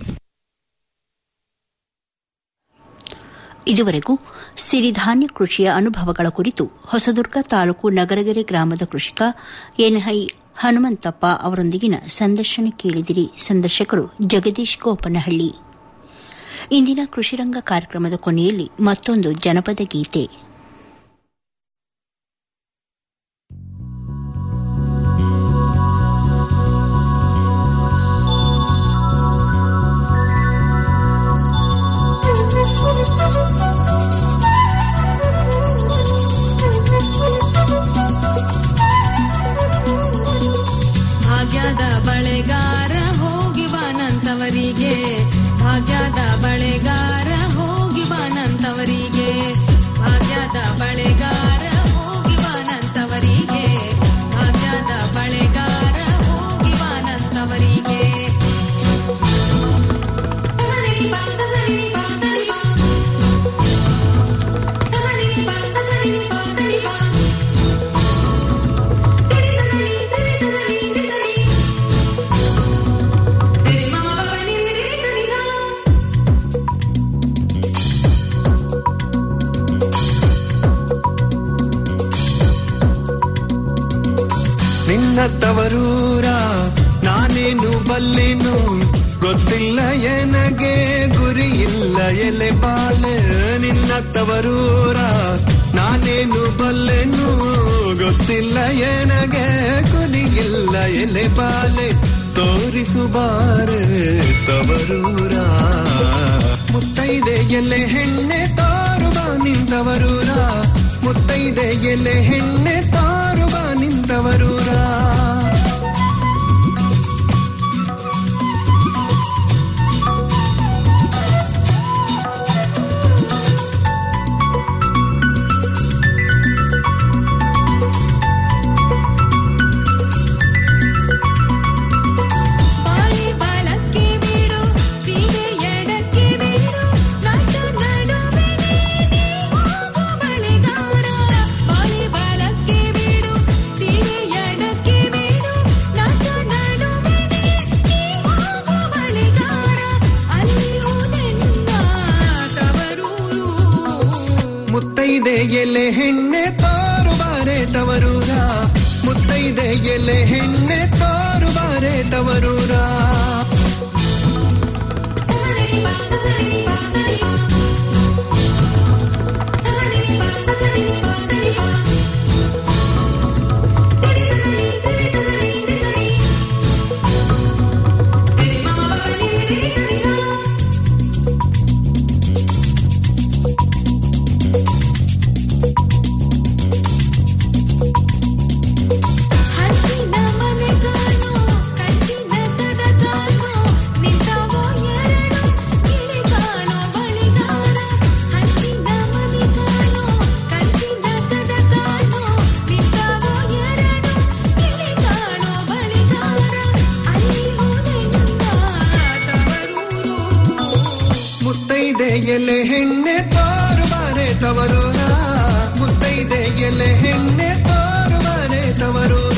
ಇದುವರೆಗೂ ಸಿರಿಧಾನ್ಯ ಕೃಷಿಯ ಅನುಭವಗಳ ಕುರಿತು ಹೊಸದುರ್ಗ ತಾಲೂಕು ನಗರಗೆರೆ ಗ್ರಾಮದ ಕೃಷಿಕ ಎನ್ಐ ಹನುಮಂತಪ್ಪ ಅವರೊಂದಿಗಿನ ಸಂದರ್ಶನ ಕೇಳಿದಿರಿ ಸಂದರ್ಶಕರು ಜಗದೀಶ್ ಗೋಪನಹಳ್ಳಿ ಇಂದಿನ ಕೃಷಿರಂಗ ಕಾರ್ಯಕ್ರಮದ ಕೊನೆಯಲ್ಲಿ ಮತ್ತೊಂದು ಜನಪದ ಗೀತೆ ಭಾಗ್ಯದ ಬಳೆಗಾರ ಹೋಗಿ ಬಾನಂತವರಿಗೆ ಭಾಗ್ಯದ ಬಳೆಗಾರ ಹೋಗಿ ಬಾನಂತವರಿಗೆ ಭಾಗ್ಯದ ಬಳೆಗಾರ ಹೋಗಿ ಬಾನಂತವರಿಗೆ ಭಾಗ್ಯದ ಬಳೆಗಾರ ಹೋಗಿ ಬಾನಂತವರಿಗೆ ಸಸರಿ ಬಾ ಸಸರಿ ಬಾ ಸರಿ ಬಾ ಸಸರಿ ಬಾ ಸಸರಿ ಬಾ ಸರಿ ಬಾ ನಿನ್ನ ತವರೂರ ನಾನೇನು ಬಲ್ಲೆನು ಗೊತ್ತಿಲ್ಲ ಎನಗೆ ಗುರಿ ಇಲ್ಲ ಎಲೆ ಬಾಲೆ ನಿನ್ನ ತವರೂರ ನಾನೇನು ಬಲ್ಲೆನು ಗೊತ್ತಿಲ್ಲ ಎನಗೆ ಗುರಿ ಇಲ್ಲ ಎಲೆ ಬಾಲೆ ತೋರಿಸು ಬಾರೆ ತವರೂರ ಮುತ್ತೈದೆ ಎಲೆ ಹೆಣ್ಣೆ ತೋರುವ ನಿಂತವರೂರ ಮುತ್ತೈದೆ ಎಲೆ ಹೆಣ್ಣೆ ತೋರುವ ನಿಂತವರೂರ ಬಾಳಿ ಬಾಲಕ್ಕೆ ಬಿಡು ಸೀರೆ ಎಡಕ್ಕೆ ಬಿಡು ನಡು ನಡುವೆ ನೀನೆ ಹೋಗು ಬಳೆಗಾರ ಬಾಳಿ ಬಾಲಕ್ಕೆ ಬಿಡು ಸೀರೆ ಎಡಕ್ಕೆ ಬಿಡು ನಡು ನಡುವೆ ನೀನೆ ಹೋಗು ಬಳೆಗಾರ ಅಲ್ಲಿ ಹೋದೆನ್ನ ತವರೂರು ಮುತ್ತೈದೆ ಎಲೆ ಹೆಣ್ಣೆ ತೋರುಬಾರೆ ತವರೂರ ಮುತ್ತೈದೆ ಎಲೆ ಹೆಣ್ಣೆ ತೋರುಬಾರೆ ತವರೂರ ಸಸರಿ ಬಾ ಸಸರಿ ಬಾ ಸರಿ ಬಾ ಸಸರಿ ಮುತ್ತೈದೆ ಎಲೆ ಹೆಣ್ಣೆ ತೋರು ಬಾರೆ ತವರೂರ ಮುತ್ತೈದೆ ಎಲೆ ಹೆಣ್ಣೆ ತೋರು ಬಾರೆ ತವರೂರ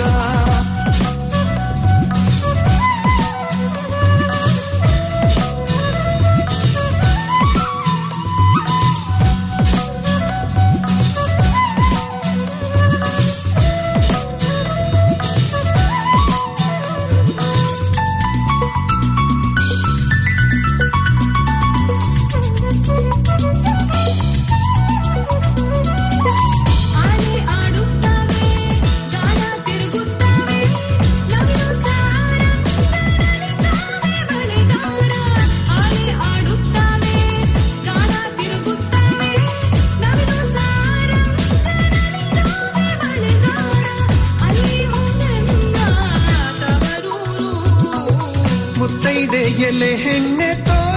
ಆನೆ ಆಡುತ್ತವೆ ಗಾಳ ತಿರುಗುತ್ತವೆ ನವಿಲು ಸಾರಂಗನಳಿತಾವೆ ಬಳೆಗಾರ ಆನೆ ಆಡುತ್ತವೆ ಗಾಳ ತಿರುಗುತ್ತವೆ ನವಿಲು ಸಾರಂಗನಳಿತಾವೆ ಬಳೆಗಾರ ಅಲ್ಲಿ ಹೋಗಲ್ಲ ತವರೂರು ಮುತ್ತೈದೆ ಎಲೆ ಹೆಣ್ಣೆ ತೋರು